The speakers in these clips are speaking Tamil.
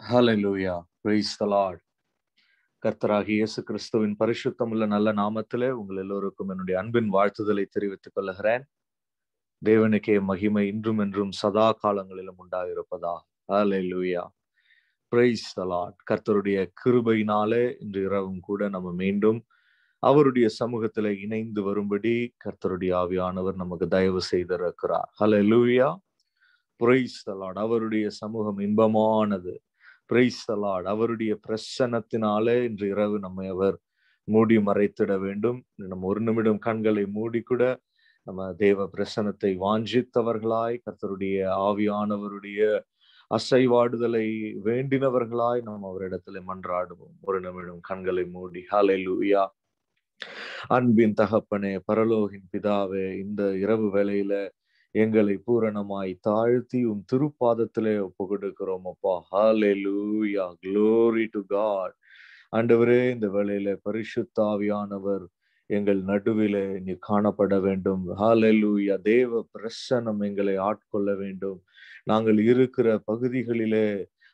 ஹalleluya praise the lord கர்த்தராகிய இயேசு கிறிஸ்துவின் பரிசுத்தமுள்ள நல்ல நாமத்திலே உங்கள் எல்லோருக்கும் என்னுடைய அன்பின் வாழ்த்துதலை தெரிவித்துக் கொள்ளுகிறேன் தேவனுக்கே மகிமை இன்றும் என்றும் சதா காலங்களிலும் உண்டாயிருப்பதா ஹalleluya praise the lord கர்த்தருடைய கிருபையினாலே இன்று இரவும் கூட நம்ம மீண்டும் அவருடைய சமூகத்திலே இணைந்து வரும்படி கர்த்தருடைய ஆவியானவர் நமக்கு தயவு செய்திருக்கிறார் ஹalleluya praise the lord அவருடைய சமூகம் இன்பமானது பிரைஸ் தலாட் அவருடைய பிரசன்னத்தினாலே இன்று இரவு நம்மை அவர் மூடி மறைத்திட வேண்டும் நம்ம ஒரு நிமிடம் கண்களை மூடி கூட நம்ம தேவ பிரசனத்தை வாஞ்சித்தவர்களாய் கர்த்தருடைய ஆவியானவருடைய அசைவாடுதலை வேண்டினவர்களாய் நாம் அவரிடத்துல மன்றாடுவோம் ஒரு நிமிடம் கண்களை மூடி ஹாலை லூயா அன்பின் தகப்பனே பரலோகின் பிதாவே இந்த இரவு வேளையில எங்களை பூரணமாய் தாழ்த்தி உம் திருப்பாதத்திலே ஒப்பு கொடுக்கிறோம் அப்பா ஹாலே லூயா க்ளோரி டு காட் ஆண்டவரே இந்த வேளையில பரிசுத்தாவியானவர் எங்கள் நடுவிலே நீ காணப்பட வேண்டும் ஹாலெலூயா தேவ பிரசனம் எங்களை ஆட்கொள்ள வேண்டும் நாங்கள் இருக்கிற பகுதிகளிலே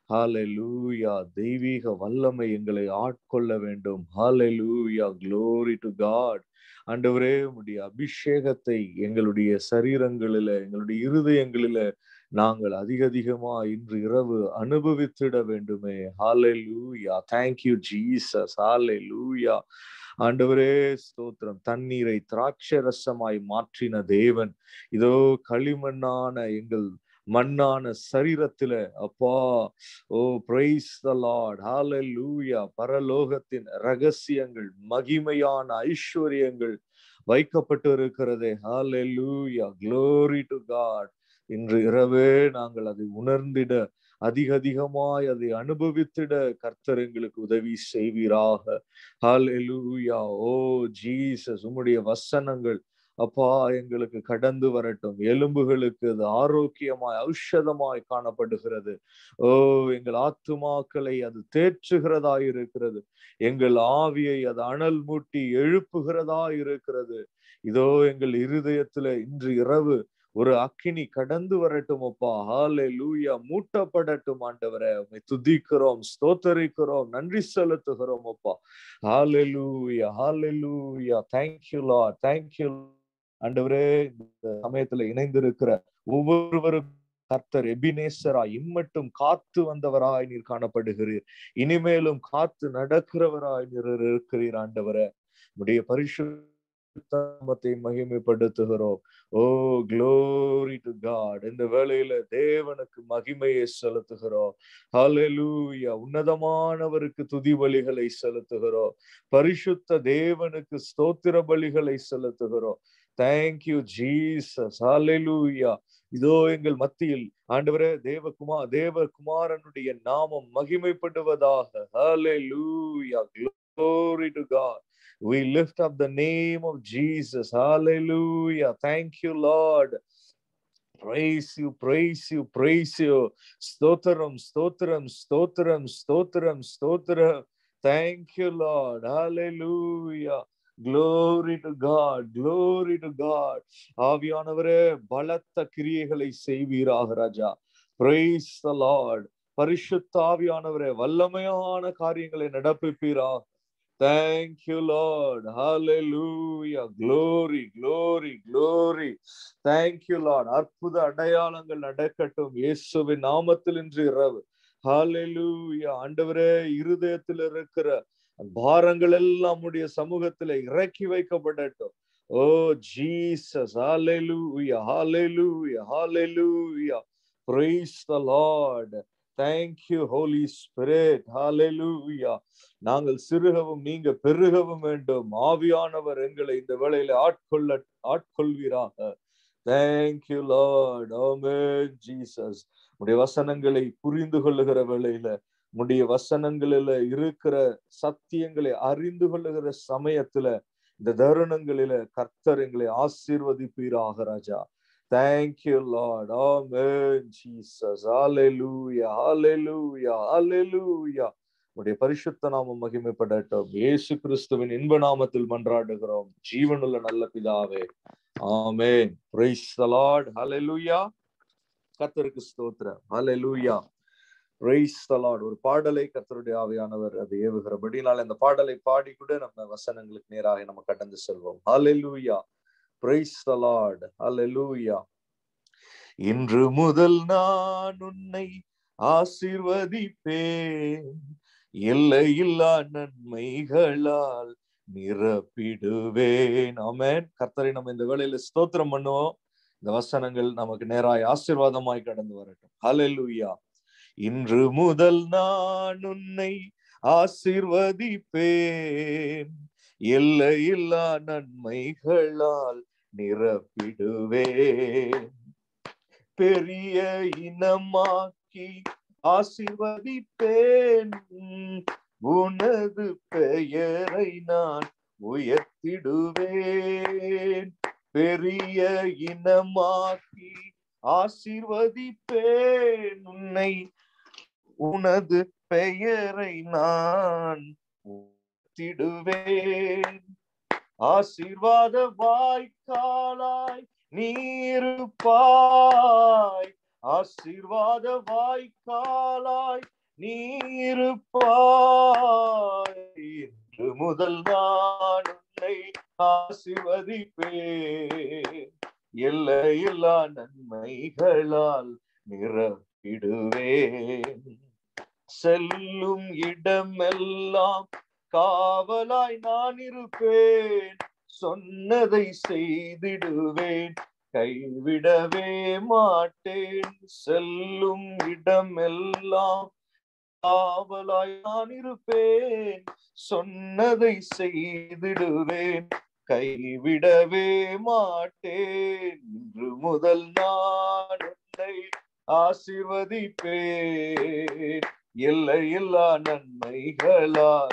ஹாலெலூயா தெய்வீக வல்லமை எங்களை ஆட்கொள்ள வேண்டும் ஹாலெலூயா க்ளோரி டு காட் ஆண்டவரே உடைய அபிஷேகத்தை எங்களுடைய சரீரங்களில எங்களுடைய இருதயங்களில நாங்கள் அதிக அதிகமா இன்று இரவு அனுபவித்திட வேண்டுமே ஹாலே லூயா தேங்க்யூ ஜீசஸ் ஹாலே லூயா ஆண்டவரே ஸ்தோத்திரம் தண்ணீரை திராட்சரசமாய் மாற்றின தேவன் இதோ களிமண்ணான எங்கள் மண்ணான சரீரத்துல அப்பா ஓ பிரைஸ் த லார்ட் ஹalleluya பரலோகத்தின் ரகசியங்கள் மகிமையான ஐஸ்வர்யங்கள் வைக்கப்பட்டு இருக்கிறதே ஹalleluya glory to god இன்று இரவே நாங்கள் அதை உணர்ந்திட அதிக அதிகமாய் அதை அனுபவித்திட கர்த்தர் எங்களுக்கு உதவி செய்வீராக ஹalleluya ஓ ஜீசஸ் உம்முடைய வசனங்கள் அப்பா எங்களுக்கு கடந்து வரட்டும் எலும்புகளுக்கு அது ஆரோக்கியமாய் ஔஷதமாய் காணப்படுகிறது ஓ எங்கள் ஆத்துமாக்களை அது தேற்றுகிறதா இருக்கிறது எங்கள் ஆவியை அது அனல் மூட்டி எழுப்புகிறதா இருக்கிறது இதோ எங்கள் இருதயத்துல இன்று இரவு ஒரு அக்கினி கடந்து வரட்டும் அப்பா ஹாலே லூயா மூட்டப்படட்டும் ஆண்டவரை உண்மை துதிக்கிறோம் ஸ்தோத்தரிக்கிறோம் நன்றி செலுத்துகிறோம் அப்பா ஹாலே லூயா ஹாலே லூயா தேங்க்யூ லா தேங்க்யூ ஆண்டவரே இந்த சமயத்துல இணைந்திருக்கிற ஒவ்வொருவரும் கர்த்தர் எபினேசராய் இம்மட்டும் காத்து வந்தவராய் நீர் காணப்படுகிறீர் இனிமேலும் காத்து நடக்கிறவராய் நீர் இருக்கிறீர் ஆண்டவரை உடைய பரிசுத்தமத்தை மகிமைப்படுத்துகிறோம் ஓ க்ளோரி டு காட் இந்த வேளையில தேவனுக்கு மகிமையை செலுத்துகிறோம் ஹalleluya உன்னதமானவருக்கு துதி பலிகளை செலுத்துகிறோம் பரிசுத்த தேவனுக்கு ஸ்தோத்திர பலிகளை செலுத்துகிறோம் தேங்க்யூ ஜீசஸ் ஹalleluya இதோ எங்கள் மத்தியில் ஆண்டவரே தேவகுமார் தேவகுமாரனுடைய நாமம் மகிமைப்படுவதாக ஹalleluya glory to god we lift up the name of jesus hallelujah thank you lord praise you praise you praise you stotram stotram stotram stotram stotram thank you lord hallelujah glory to god glory to god ஆவியானவரே பலத்த கிரியைகளை செய்வீராக ராஜா praise the lord பரிசுத்த ஆவியானவரே வல்லமையான காரியங்களை நடப்பிப்பீராக Thank you, Lord. Hallelujah. Glory, glory, glory. Thank you, Lord. அற்புத அடையாளங்கள் நடக்கட்டும் இயேசுவின் நாமத்தில் இன்று இரவு ஹalleluya ஆண்டவரே இருதயத்தில் இருக்கிற பாரங்கள் எல்லாம் உடைய சமூகத்துல இறக்கி வைக்கப்படட்டும் oh Jesus hallelujah hallelujah hallelujah praise the lord thank you holy spirit hallelujah நாங்கள் சிறுகவும் நீங்க பெருகவும் வேண்டும் ஆவியானவர் எங்களை இந்த வேளையில ஆட்கொள்ள ஆட்கொள்வீராக தேங்க்யூ லார்ட் ஆமென் ஜீசஸ் உடைய வசனங்களை புரிந்து கொள்ளுகிற வேளையில உடைய வசனங்களில இருக்கிற சத்தியங்களை அறிந்து கொள்ளுகிற சமயத்துல இந்த தருணங்களில கர்த்தர் எங்களை ஆசீர்வதிப்பீராக ராஜா thank you Lord amen Jesus hallelujah hallelujah hallelujah உடைய பரிசுத்த நாமம் மகிமைப்படட்டும் இயேசு கிறிஸ்துவின் இன்ப நாமத்தில் மன்றாடுகிறோம் ஜீவனுள்ள நல்ல பிதாவே ஆமென் பிரைஸ் தி லார்ட் ஹalleluya கர்த்தருக்கு ஸ்தோத்திரம் ஹalleluya Praise the Lord. ஒரு பாடலை கர்த்தருடைய ஆவியானவர் அது ஏவுகிறபடினால் அந்த பாடலை பாடி கூட நம்ம வசனங்களுக்கு நேராக நம்ம கடந்து செல்வோம் ஹalleluya praise the lord hallelujah இன்று முதல் நான் உன்னை ஆசீர்வதிப்பேன் எல்லையில்லா நன்மைகளால் நிரப்பிடுவேன் ஆமென் கர்த்தரை நம்ம இந்த வேளையில ஸ்தோத்திரம் பண்ணுவோம் இந்த வசனங்கள் நமக்கு நேராய் ஆசீர்வாதமாய் கடந்து வரட்டும் ஹalleluya இன்று முதல் நான் உன்னை ஆசிர்வதிப்பேன் எல்லையில்லா நன்மைகளால் நிரப்பிடுவேன் பெரிய இனமாக்கி ஆசிர்வதிப்பேன் உனது பெயரை நான் உயர்த்திடுவேன் பெரிய இனமாக்கி ஆசிர்வதிப்பேன் உன்னை உனது பெயரை நான் திடுவேன் ஆசீர்வாத வாய்க்காலாய் நீருப்பாய் ஆசீர்வாத வாய்க்காலாய் நீருப்பாய் இன்று முதல் நான் உன்னை ஆசிர்வதிப்பேன் எல்லையில்லா நன்மைகளால் நிரப்பிடுவேன் செல்லும் இடமெல்லாம் காவலாய் நான் இருப்பேன் சொன்னதை செய்திடுவேன் கைவிடவே மாட்டேன் செல்லும் இடமெல்லாம் காவலாய் நான் இருப்பேன் சொன்னதை செய்திடுவேன் கைவிடவே மாட்டேன் இன்று முதல் நான் உன்னை ஆசிர்வதிப்பேன் எல்லையில்லா நன்மைகளால்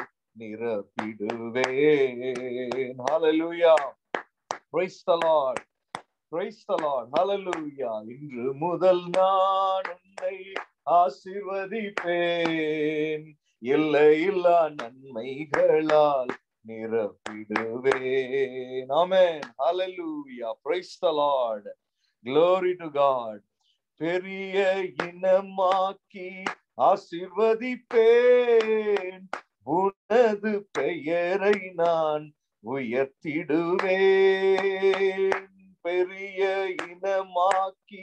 நிரப்பிடுவேன் ஹalleluya praise the lord praise the lord hallelujah இன்று முதல் நான் உன்னை ஆசிர்வதிப்பேன் எல்லையில்லா நன்மைகளால் நிரப்பிடுவேன் ஆமென் hallelujah praise the lord glory to god பெரிய இனமாக்கி ஆசிர்வதிப்பேன் உனது பெயரை நான் உயர்த்திடுவேன் பெரிய இனமாக்கி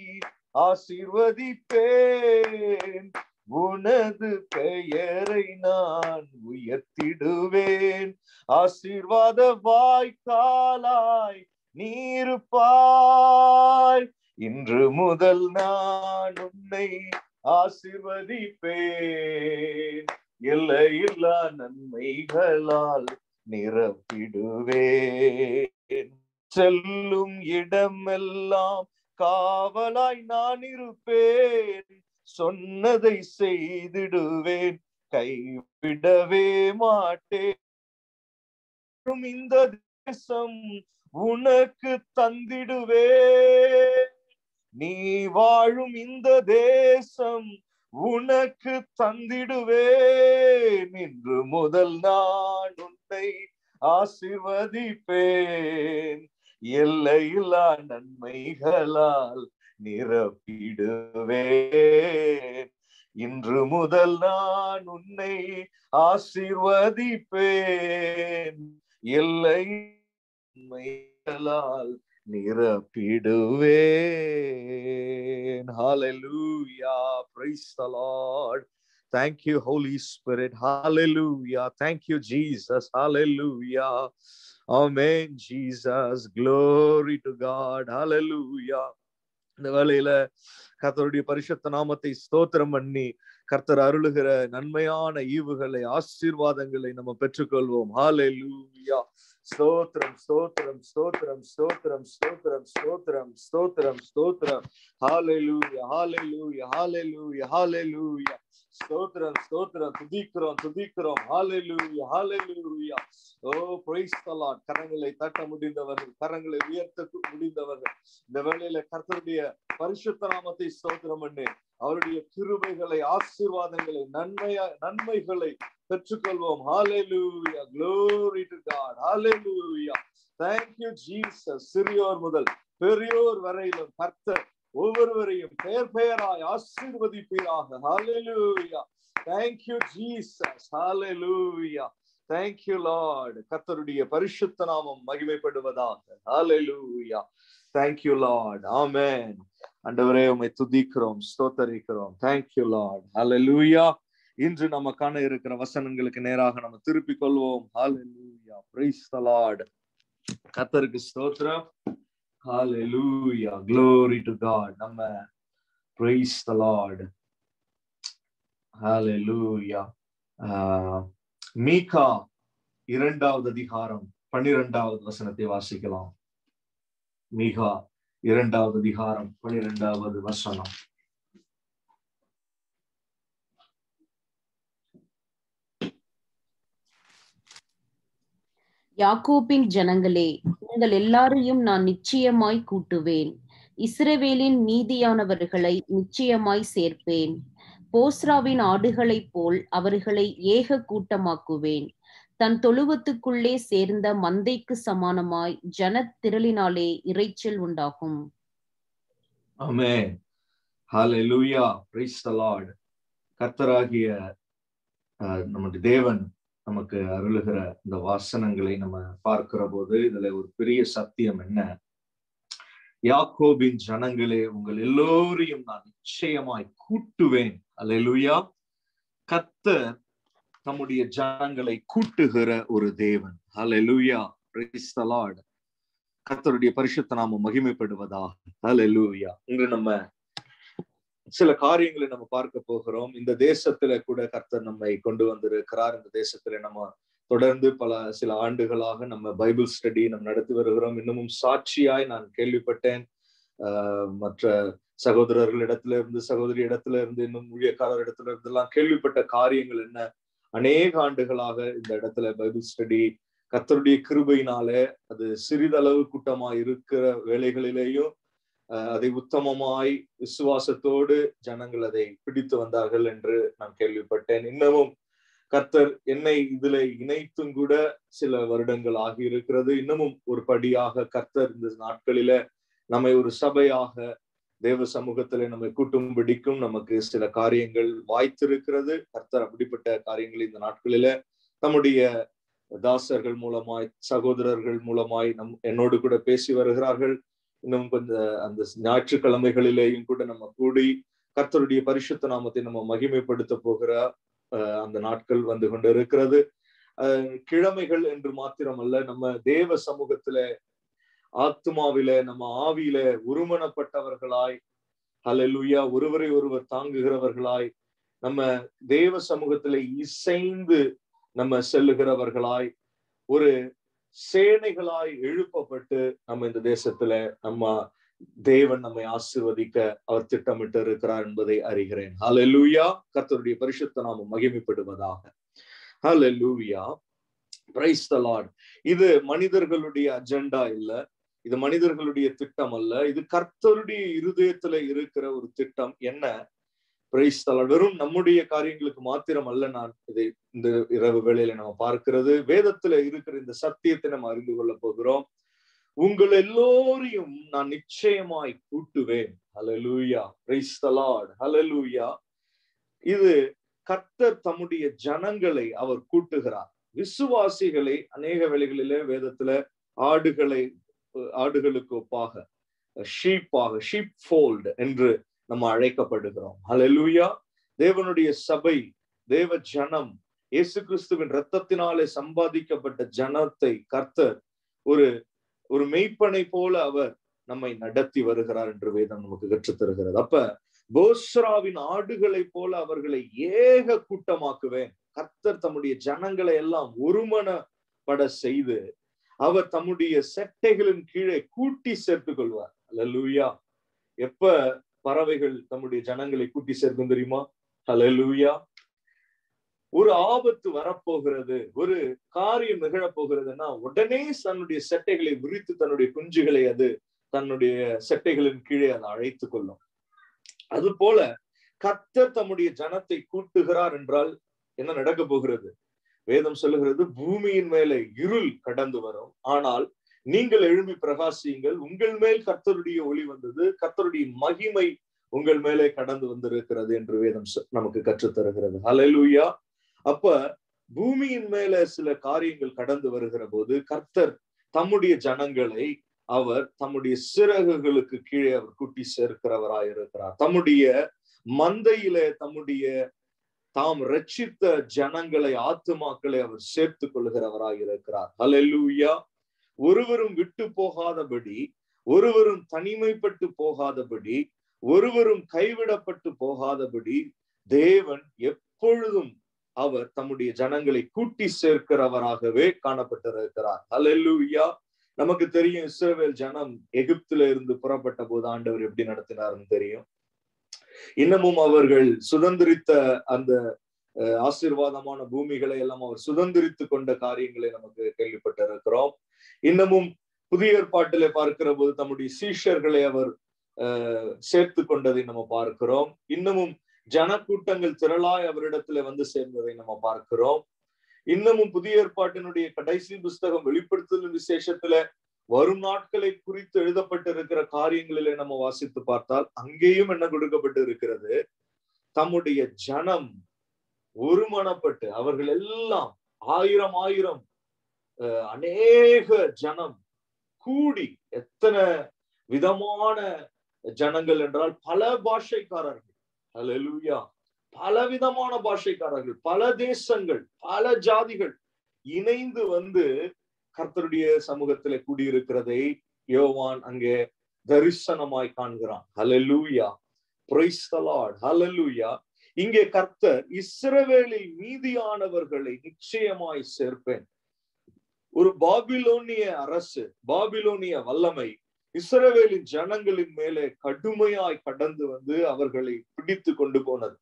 ஆசிர்வதிப்பேன் உனது பெயரை நான் உயர்த்திடுவேன் ஆசீர்வாத வாய்க்காலாய் நீருப்பாய் இன்று முதல் நான் உன்னை ஆசிர்வதிப்பேன் எல்லையில்லா நன்மைகளால் நிரப்பிடுவேன் செல்லும் இடமெல்லாம் காவலாய் நான் இருப்பேன் சொன்னதை செய்திடுவேன் கைவிடவே மாட்டேன் இந்த தேசம் உனக்கு தந்திடுவேன் நீ வாழும் இந்த தேசம் உனக்கு தந்திடுவேன் இன்று முதல் நான் உன்னை ஆசிர்வதிப்பேன் எல்லையில்லா நன்மைகளால் நிரப்பிடுவேன் இன்று முதல் நான் உன்னை ஆசிர்வதிப்பேன் எல்லை நன்மைகளால் நிரப்பிடுவேன் hallelujah praise the lord thank you holy spirit hallelujah thank you jesus hallelujah amen jesus glory to god hallelujah இந்த வேளையில கர்த்தருடைய பரிசுத்த நாமத்தை ஸ்தோத்திரம் பண்ணி கர்த்தர் அருளுகிற நன்மையான ஈவுகளை ஆசீர்வாதங்களை நம்ம பெற்றுக்கொள்வோம் ஹalleluya ஸ்தோத்திரம் ஸ்தோத்திரம் ஸ்தோத்திரம் ஸ்தோத்திரம் ஸ்தோத்திரம் ஸ்தோத்திரம் ஸ்தோத்திரம் ஸ்தோத்திரம் ஹalleluya ஹalleluya ஹalleluya ஹalleluya ஸ்தோத்திரம் ஸ்தோத்திரம் துதிக்கிறோம் துதிக்கிறோம் ஹalleluya ஹalleluya ஓ praise the lord கரங்களை தட்ட முடிந்தவர்கள் கரங்களை உயர்த்த முடிந்தவர்கள் இந்த வேளையில கர்த்தருடைய பரிசுத்த நாமத்தை ஸ்தோத்திரம் பண்ணி அவருடைய கிருபைகளை ஆசீர்வாதங்களை நன்மையா நன்மைகளை பெற்றுக்கொள்வோம் ஹalleluya glory to god hallelujah thank you jesus சிறியோர் முதல் பெரியோர் வரையிலும் கர்த்தர் ஒவ்வொருவரையும் பெயர் பெயராய் ஆசீர்வதிப்பீராக ஹalleluya thank you jesus hallelujah thank you lord கர்த்தருடைய பரிசுத்த நாமம் மகிமைப்படுவதாக hallelujah thank you lord amen ஆண்டவரே உம்மை துதிக்கிறோம் ஸ்தோத்தரிக்கிறோம் thank you lord hallelujah இன்று நம்ம காண இருக்கிற வசனங்களுக்கு நேராக நம்ம திருப்பிக் கொள்வோம் hallelujah praise the lord கர்த்தருக்கு ஸ்தோத்திரம் hallelujah glory to god நம்ம praise the lord hallelujah ஆஹ் மீகா இரண்டாவது அதிகாரம் பன்னிரெண்டாவது வசனத்தை வாசிக்கலாம் மீகா இரண்டாவது அதிகாரம் பன்னிரெண்டாவது வசனம் யாக்கோபின் ஜனங்களே உங்கள் எல்லாரையும் நான் நிச்சயமாய் கூட்டுவேன் இஸ்ரவேலின் மீதியானவர்களை நிச்சயமாய் சேர்ப்பேன் போஸ்ராவின் ஆடுகளைப் போல் அவர்களை ஏக கூட்டமாக்குவேன் தன் தொழுவத்துக்குள்ளே சேர்ந்த மந்தைக்கு சமானமாய் ஜனத் திரளினாலே இரைச்சல் உண்டாகும் ஆமென் ஹalleluya praise the lord கர்த்தராகிய அஹ், நம்முடைய தேவன் நமக்கு அருளுகிற இந்த வாசனங்களை நம்ம பார்க்கிற போது இதுல ஒரு பெரிய சத்தியம் என்ன யாக்கோபின் ஜனங்களே உங்கள் எல்லோரையும் நான் நிச்சயமாய் கூட்டுவேன் அல்லேலூயா கர்த்தர் தம்முடைய ஜனங்களை கூட்டுகிற ஒரு தேவன் அல்லேலூயா praise the lord கர்த்தருடைய பரிசுத்த நாமம் மகிமைப்படுவதாக ஹalleluya இன்று நம்ம சில காரியங்களை நம்ம பார்க்க போகிறோம் இந்த தேசத்துல கூட கர்த்தர் நம்மை கொண்டு வந்திருக்கிறார் இந்த தேசத்துல நம்ம தொடர்ந்து பல சில ஆண்டுகளாக நம்ம பைபிள் ஸ்டடி நம்ம நடத்தி வருகிறோம் இன்னமும் சாட்சியாய் நான் கேள்விப்பட்டேன் ஆஹ் மற்ற சகோதரர்களிடத்துல இருந்து சகோதரி இடத்துல இருந்து இன்னும் ஊழியக்காரர் இடத்துல இருந்து எல்லாம் கேள்விப்பட்ட காரியங்கள் என்ன அநேக ஆண்டுகளாக இந்த இடத்துல பைபிள் ஸ்டடி கர்த்தருடைய கிருபையினாலே அது சிறிதளவு கூட்டமா இருக்கிற வேலைகளிலேயும் அஹ் அதை உத்தமமாய் விசுவாசத்தோடு ஜனங்கள் அதை பிடித்து வந்தார்கள் என்று நான் கேள்விப்பட்டேன் இன்னமும் கர்த்தர் என்னை இதுல இணைத்தும் கூட சில வருடங்கள் ஆகி இருக்கிறது இன்னமும் ஒரு படியாக கர்த்தர் இந்த நாட்களில நம்மை ஒரு சபையாக தேவ சமூகத்திலே நம்மை கூட்டும் பிடிக்கும் நமக்கு சில காரியங்கள் வாய்த்திருக்கிறது கர்த்தர் அப்படிப்பட்ட காரியங்கள் இந்த நாட்களில தம்முடைய தாசர்கள் மூலமாய் சகோதரர்கள் மூலமாய் நம் என்னோடு கூட பேசி வருகிறார்கள் இன்னும் கொஞ்சம் அந்த ஞாயிற்றுக்கிழமைகளிலேயும் கூட நம்ம கூடி கர்த்தருடைய பரிசுத்த நாமத்தை நம்ம மகிமைப்படுத்த போகிற அஹ், அந்த நாட்கள் வந்து கொண்டு இருக்கிறது அஹ், கிழமைகள் என்று மாத்திரமல்ல நம்ம தேவ சமூகத்தில ஆத்மாவில நம்ம ஆவியில உருமனப்பட்டவர்களாய் ஹalleluya ஒருவரை ஒருவர் தாங்குகிறவர்களாய் நம்ம தேவ சமூகத்தில இசைந்து நம்ம செல்லுகிறவர்களாய் ஒரு சேனைகளாய் எழுப்பப்பட்டு நம்ம இந்த தேசத்துல நம்ம தேவன் நம்மை ஆசிர்வதிக்க அவர் திட்டமிட்டு இருக்கிறார் என்பதை அறிகிறேன் ஹalleluya கர்த்தருடைய பரிசுத்த நாமம் மகிமைப்படுவதாக ஹalleluya பிரைஸ் த லார்ட் இது மனிதர்களுடைய அஜெண்டா இல்ல இது மனிதர்களுடைய திட்டம் அல்ல இது கர்த்தருடைய இருதயத்துல இருக்கிற ஒரு திட்டம் என்ன பிரைஸ் தலாட் வெறும் நம்முடைய காரியங்களுக்கு மாத்திரம் அல்ல நான் இதை இந்த இரவு வேளையில நம்ம பார்க்கிறது வேதத்துல இருக்கிற இந்த சத்தியத்தை நம்ம அறிந்து கொள்ள போகிறோம் உங்கள் எல்லோரையும் நான் நிச்சயமாய் கூட்டுவேன் ஹalleluya praise the lord hallelujah இது கர்த்தர் தம்முடைய ஜனங்களை அவர் கூட்டுகிறார் விசுவாசிகளை அநேக வேளைகளிலே வேதத்துல ஆடுகளை ஆடுகளுக்கு ஒப்பாக ஷீப்பாக ஷீப் ஃபோல்டு என்று நம்ம அழைக்கப்படுகிறோம் ஹalleluya தேவனுடைய சபை தேவ ஜனம் இயேசு கிறிஸ்துவின் இரத்தத்தினாலே சம்பாதிக்கப்பட்ட ஜனத்தை கர்த்தர் ஒரு ஒரு மெய்ப்பனை போல அவர் நம்மை நடத்தி வருகிறார் என்று வேதம் நமக்கு கற்றுத் தருகிறது அப்ப போஸ்ராவின் ஆடுகளை போல அவர்களை ஏக கூட்டமாக்குவேன் கர்த்தர் தம்முடைய ஜனங்களை எல்லாம் ஒருமனப்பட செய்து அவர் தம்முடைய செட்டைகளின் கீழே கூட்டி சேர்த்துக் கொள்வார் அல்லூயா எப்ப பறவைகள் தம்முடைய ஜனங்களை கூட்டி சேர்க்கும் தெரியுமா ஹலலூயா ஒரு ஆபத்து வரப்போகிறது ஒரு காரியம் நிகழப் போகிறதுன்னா உடனே தன்னுடைய செட்டைகளை விரித்து தன்னுடைய குஞ்சுகளை அது தன்னுடைய செட்டைகளின் கீழே அதை அழைத்துக் கொள்ளும் அது போல கத்தர் தம்முடைய ஜனத்தை கூட்டுகிறார் என்றால் என்ன நடக்க போகிறது வேதம் சொல்லுகிறது பூமியின் மேலே இருள் கடந்து வரும் ஆனால் நீங்கள் எழும்பி பிரகாசியுங்கள் உங்கள் மேல் கர்த்தருடைய ஒளி வந்தது கர்த்தருடைய மகிமை உங்கள் மேலே கடந்து வந்திருக்கிறது என்று வேதம் நமக்கு கற்றுத்தருகிறது ஹலலூயா அப்ப பூமியின் மேல சில காரியங்கள் கடந்து வருகிற போது கர்த்தர் தம்முடைய ஜனங்களை அவர் தம்முடைய சிறகுகளுக்கு கீழே அவர் கூட்டி சேர்க்கிறவராய் இருக்கிறார் தம்முடைய மந்தையில தம்முடைய தாம் ரட்சித்த ஜனங்களை ஆத்துமாக்களை அவர் சேர்த்து கொள்கிறவராய் இருக்கிறார் ஹலெல்லூயா ஒருவரும் விட்டு போகாதபடி ஒருவரும் தனிமைப்பட்டு போகாதபடி ஒருவரும் கைவிடப்பட்டு போகாதபடி தேவன் எப்பொழுதும் அவர் தம்முடைய ஜனங்களை கூட்டி சேர்க்கிறவராகவே காணப்பட்டிருக்கிறார் ஹலெல்லூயா நமக்கு தெரியும் இஸ்ரவேல் ஜனம் எகிப்துல இருந்து புறப்பட்ட போது ஆண்டவர் எப்படி நடத்தினார்னு தெரியும் இன்னமும் அவர்கள் சுதந்திரித்த அந்த ஆசீர்வாதமான பூமிகளை எல்லாம் அவர் சுதந்திரித்து கொண்ட காரியங்களை நமக்கு கேள்விப்பட்டிருக்கிறோம் இன்னமும் புதிய ஏற்பாட்டிலே பார்க்கிற போது தம்முடைய சீஷர்களை அவர் சேர்த்து கொண்டதை நம்ம பார்க்கிறோம் இன்னமும் ஜனக்கூட்டங்கள் திரளாய் அவரிடத்துல வந்து சேர்ந்ததை நம்ம பார்க்கிறோம் இன்னமும் புதிய ஏற்பாட்டினுடைய கடைசி புஸ்தகம் வெளிப்படுத்துதல் விசேஷத்துல வரும் நாட்களை குறித்து எழுதப்பட்டிருக்கிற காரியங்களிலே நம்ம வாசித்து பார்த்தால் அங்கேயும் என்ன கொடுக்கப்பட்டு இருக்கிறது தம்முடைய ஜனம் ஒருமனப்பட்டு அவர்கள் எல்லாம் ஆயிரம் ஆயிரம் அநேக ஜனம் கூடி எத்தனை விதமான ஜனங்கள் என்றால் பல பாஷைக்காரர்கள் அலலுயா பல விதமான பாஷைக்காரர்கள் பல தேசங்கள் பல ஜாதிகள் இணைந்து வந்து கர்த்தருடைய சமூகத்துல கூடியிருக்கிறதை யோவான் அங்கே தரிசனமாய் காண்கிறான் ஹலலூயா பிரைஸ்தலாட் ஹலலூயா இங்கே கர்த்தர் இஸ்ரவேலில் மீதியானவர்களை நிச்சயமாய் சேர்ப்பேன் ஒரு பாபிலோனிய அரசு பாபிலோனிய வல்லமை இஸ்ரவேலின் ஜனங்களின் மேலே கடுமையாய் கடந்து வந்து அவர்களை பிடித்து கொண்டு போனது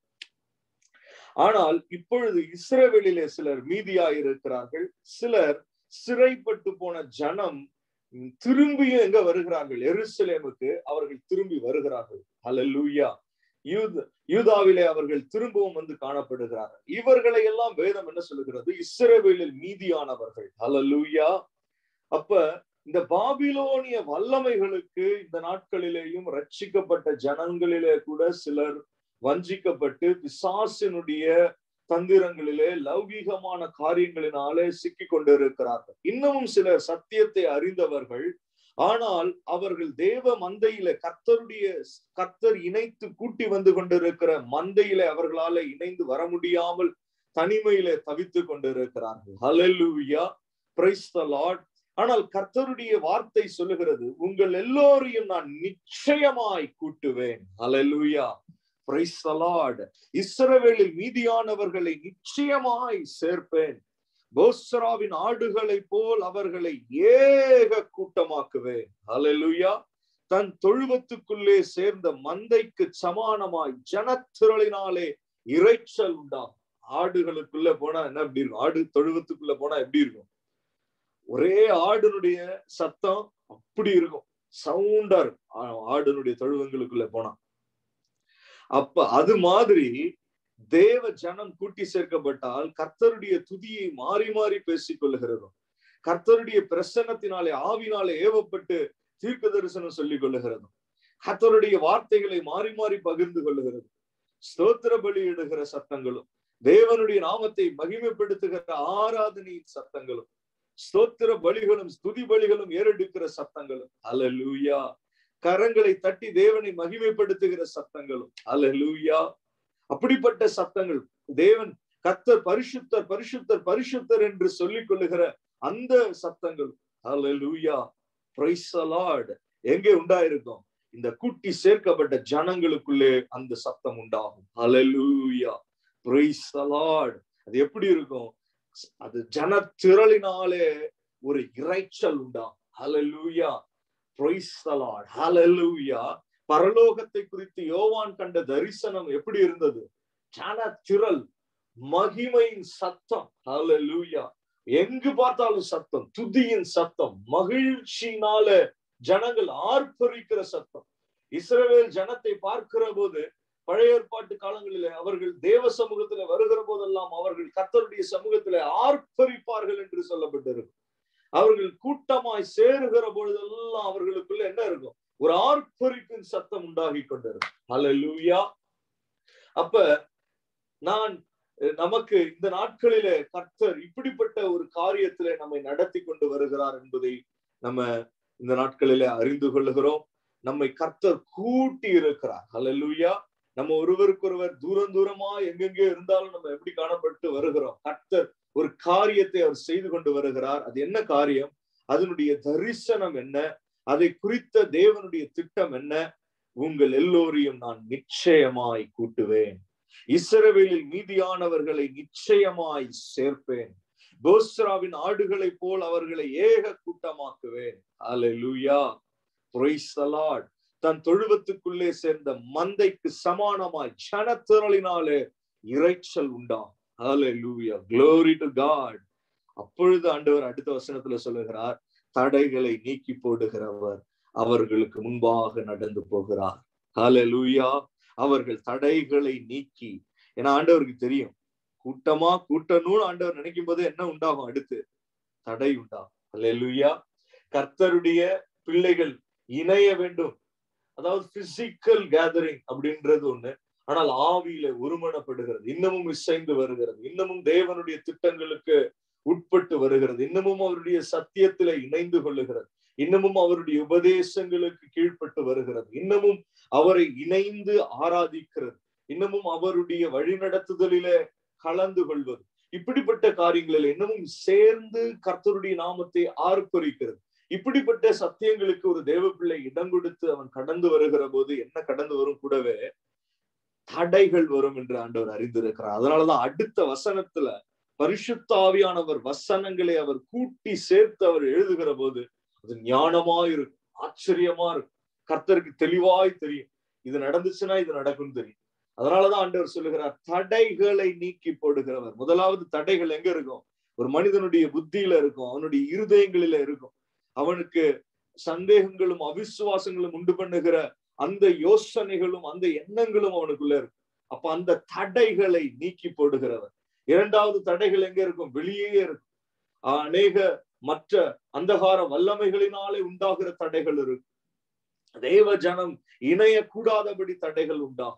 ஆனால் இப்பொழுது இஸ்ரவேலிலே சிலர் மீதியாய் இருக்கிறார்கள் சிலர் சிறைப்பட்டு போன ஜனம் திரும்பியும் எங்க வருகிறார்கள் எருசலேமுக்கு அவர்கள் திரும்பி வருகிறார்கள் ஹலலூயா யூத் யூதாவிலே அவர்கள் திரும்பவும் வந்து காணப்படுகிறார்கள் இவர்களை எல்லாம் வேதம் என்ன சொல்லுகிறது இஸ்ரவேலில் மீதியானவர்கள் ஹலலூயா அப்ப இந்த பாபிலோனிய வல்லமைகளுக்கு இந்த நாட்களிலேயும் ரட்சிக்கப்பட்ட ஜனங்களிலே கூட சிலர் வஞ்சிக்கப்பட்டு பிசாசினுடைய தந்திரங்களிலே லௌகீகமான காரியங்களினாலே சிக்கி கொண்டிருக்கிறார்கள் இன்னமும் சிலர் சத்தியத்தை அறிந்தவர்கள் ஆனால் அவர்கள் தேவ மந்தையில கர்த்தருடைய கர்த்தர் இணைத்து கூட்டி வந்து கொண்டிருக்கிற மந்தையில அவர்களால இணைந்து வர முடியாமல் தனிமையில தவித்து கொண்டிருக்கிறார்கள் ஹலெல்லூயா பிரைஸ் த லார்ட் ஆனால் கர்த்தருடைய வார்த்தை சொல்லுகிறது உங்கள் எல்லோரையும் நான் நிச்சயமாய் கூட்டுவேன் ஹலெல்லூயா பிரைஸ் த லார்ட் இஸ்ரவேலில் மீதியானவர்களை நிச்சயமாய் சேர்ப்பேன் போஸ்ராவின் ஆடுகளை போல் அவர்களை ஏக கூட்டமாக்குவேன் அலலுயா தன் தொழுவத்துக்குள்ளே சேர்ந்த மந்தைக்கு சமானமாய் ஜனத்திரளினாலே இறைச்சல் உண்டாகும் ஆடுகளுக்குள்ள போனா என்ன எப்படி இருக்கும் ஆடு தொழுவத்துக்குள்ள போனா எப்படி இருக்கும் ஒரே ஆடுனுடைய சத்தம் அப்படி இருக்கும் சவுண்டா இருக்கும் ஆடுனுடைய தொழுவங்களுக்குள்ள போனா அப்ப அது மாதிரி தேவ ஜனம் கூட்டி சேர்க்கப்பட்டால் கர்த்தருடைய துதியை மாறி மாறி பேசிக் கொள்ளுகிறதும் கர்த்தருடைய பிரசன்னத்தினாலே ஆவினாலே ஏவப்பட்டு தீர்க்க தரிசனம் சொல்லிக் கொள்ளுகிறதும் கர்த்தருடைய வார்த்தைகளை மாறி மாறி பகிர்ந்து கொள்ளுகிறது ஸ்தோத்திர பலியிடுகிற சத்தங்களும் தேவனுடைய நாமத்தை மகிமைப்படுத்துகிற ஆராதனையின் சத்தங்களும் ஸ்தோத்திர பலிகளும் ஸ்துதி பலிகளும் ஏறெடுக்கிற சத்தங்களும் அலலூயா கரங்களை தட்டி தேவனை மகிமைப்படுத்துகிற சத்தங்களும் அலலூயா அப்படிப்பட்ட சத்தங்கள் தேவன் கத்தர் பரிசுத்தர் பரிசுத்தர் பரிசுத்தர் என்று சொல்லிக் கொள்ளுகிற அந்த சத்தங்கள் ஹalleluya praise the lord எங்கே உண்டாயிருக்கும் இந்த கூட்டி சேர்க்கப்பட்ட ஜனங்களுக்குள்ளே அந்த சத்தம் உண்டாகும் ஹalleluya praise the lord அது எப்படி இருக்கும் அது ஜன திரளினாலே ஒரு இறைச்சல் உண்டாகும் ஹalleluya praise the lord hallelujah பரலோகத்தை குறித்து யோவான் கண்ட தரிசனம் எப்படி இருந்தது ஜன திரள் மகிமையின் சத்தம் ஹalleluya எங்கு பார்த்தாலும் சத்தம் துதியின் சத்தம் மகிழ்ச்சியினால ஜனங்கள் ஆர்ப்பரிக்கிற சத்தம் இஸ்ரவேல் ஜனத்தை பார்க்கிற போது பழைய ஏற்பாட்டு காலங்களிலே அவர்கள் தேவ சமூகத்துல வருகிற போதெல்லாம் அவர்கள் கத்தருடைய சமூகத்துல ஆர்ப்பரிப்பார்கள் என்று சொல்லப்பட்டிருக்கும் அவர்கள் கூட்டமாய் சேருகிற பொழுதெல்லாம் அவர்களுக்குள்ள என்ன இருக்கும் ஒரு ஆர்ப்பரிக்கும் சத்தம் உண்டாகி கொண்டிருக்கும் அல்லூயா அப்ப நான் நமக்கு இந்த நாட்களிலே கர்த்தர் இப்படிப்பட்ட ஒரு காரியத்திலே நம்மை நடத்தி கொண்டு வருகிறார் என்பதை நம்ம இந்த நாட்களிலே அறிந்து கொள்ளுகிறோம் நம்மை கர்த்தர் கூட்டி இருக்கிறார் அல்லூயா நம்ம ஒருவருக்கொருவர் தூரம் தூரமா எங்கெங்கே இருந்தாலும் நம்ம எப்படி காணப்பட்டு வருகிறோம் கர்த்தர் ஒரு காரியத்தை அவர் செய்து கொண்டு வருகிறார் அது என்ன காரியம் அதனுடைய தரிசனம் என்ன அதை குறித்த தேவனுடைய திட்டம் என்ன உங்கள் எல்லோரையும் நான் நிச்சயமாய் கூட்டுவேன் இஸ்ரவேலில் மீதியானவர்களை நிச்சயமாய் சேர்ப்பேன் போஸ்ராவின் ஆடுகளை போல் அவர்களை ஏக கூட்டமாக்குவேன் அலலுயா தன் தொழுவத்துக்குள்ளே சேர்ந்த மந்தைக்கு சமானமாய் சனத்திரளினாலே இறைச்சல் உண்டா அலலுயா க்ளோரி டு காட் அப்பொழுது ஆண்டவர் அடுத்த வசனத்துல சொல்லுகிறார் தடைகளை நீக்கி போடுகிறவர் அவர்களுக்கு முன்பாக நடந்து போகிறார் ஹalleluya அவர்கள் தடைகளை நீக்கி ஏன்னா ஆண்டவருக்கு தெரியும் கூட்டமா கூட்டணும்னு ஆண்டவர் நினைக்கும் போது என்ன உண்டாகும் அடுத்து தடை உண்டாகும் ஹalleluya கர்த்தருடைய பிள்ளைகள் இணைய வேண்டும் அதாவது பிசிக்கல் கேதரிங் அப்படின்றது ஒண்ணு ஆனால் ஆவியில ஒருமனப்படுகிறது இன்னமும் இசைந்து வருகிறது இன்னமும் தேவனுடைய திட்டங்களுக்கு உட்பட்டு வருகிறது இன்னமும் அவருடைய சத்தியத்தில இணைந்து கொள்ளுகிறது இன்னமும் அவருடைய உபதேசங்களுக்கு கீழ்ப்பட்டு வருகிறது இன்னமும் அவரை இணைந்து ஆராதிக்கிறது இன்னமும் அவருடைய வழிநடத்துதலில கலந்து கொள்வது இப்படிப்பட்ட காரியங்களில் இன்னமும் சேர்ந்து கர்த்தருடைய நாமத்தை ஆர்ப்பரிக்கிறது இப்படிப்பட்ட சத்தியங்களுக்கு ஒரு தேவ பிள்ளை இடம் கொடுத்து அவன் கடந்து வருகிற போது என்ன கடந்து வரும் கூடவே தடைகள் வரும் என்று ஆண்டவர் அறிந்திருக்கிறார் அதனாலதான் அடுத்த வசனத்துல பரிசுத்தாவியானவர் வசனங்களை அவர் கூட்டி சேர்த்து அவர் எழுதுகிற போது அது ஞானமா இருக்கும் ஆச்சரியமா இருக்கும் கர்த்தருக்கு தெளிவாய் தெரியும் இது நடந்துச்சுன்னா இது நடக்கும் தெரியும் அதனாலதான் ஆண்டவர் சொல்லுகிறார் தடைகளை நீக்கி போடுகிறவர் முதலாவது தடைகள் எங்க இருக்கும் ஒரு மனிதனுடைய புத்தியில இருக்கும் அவனுடைய இருதயங்களில இருக்கும் அவனுக்கு சந்தேகங்களும் அவிசுவாசங்களும் உண்டு பண்ணுகிற அந்த யோசனைகளும் அந்த எண்ணங்களும் அவனுக்குள்ள இருக்கும் அப்ப அந்த தடைகளை நீக்கி போடுகிறவர் இரண்டாவது தடைகள் எங்க இருக்கும் வெளியே இருக்கும் அநேக மற்ற அந்தகார வல்லமைகளினாலே உண்டாகிற தடைகள் இருக்கும் தேவ ஜனம் இணையக்கூடாதபடி தடைகள் உண்டாகும்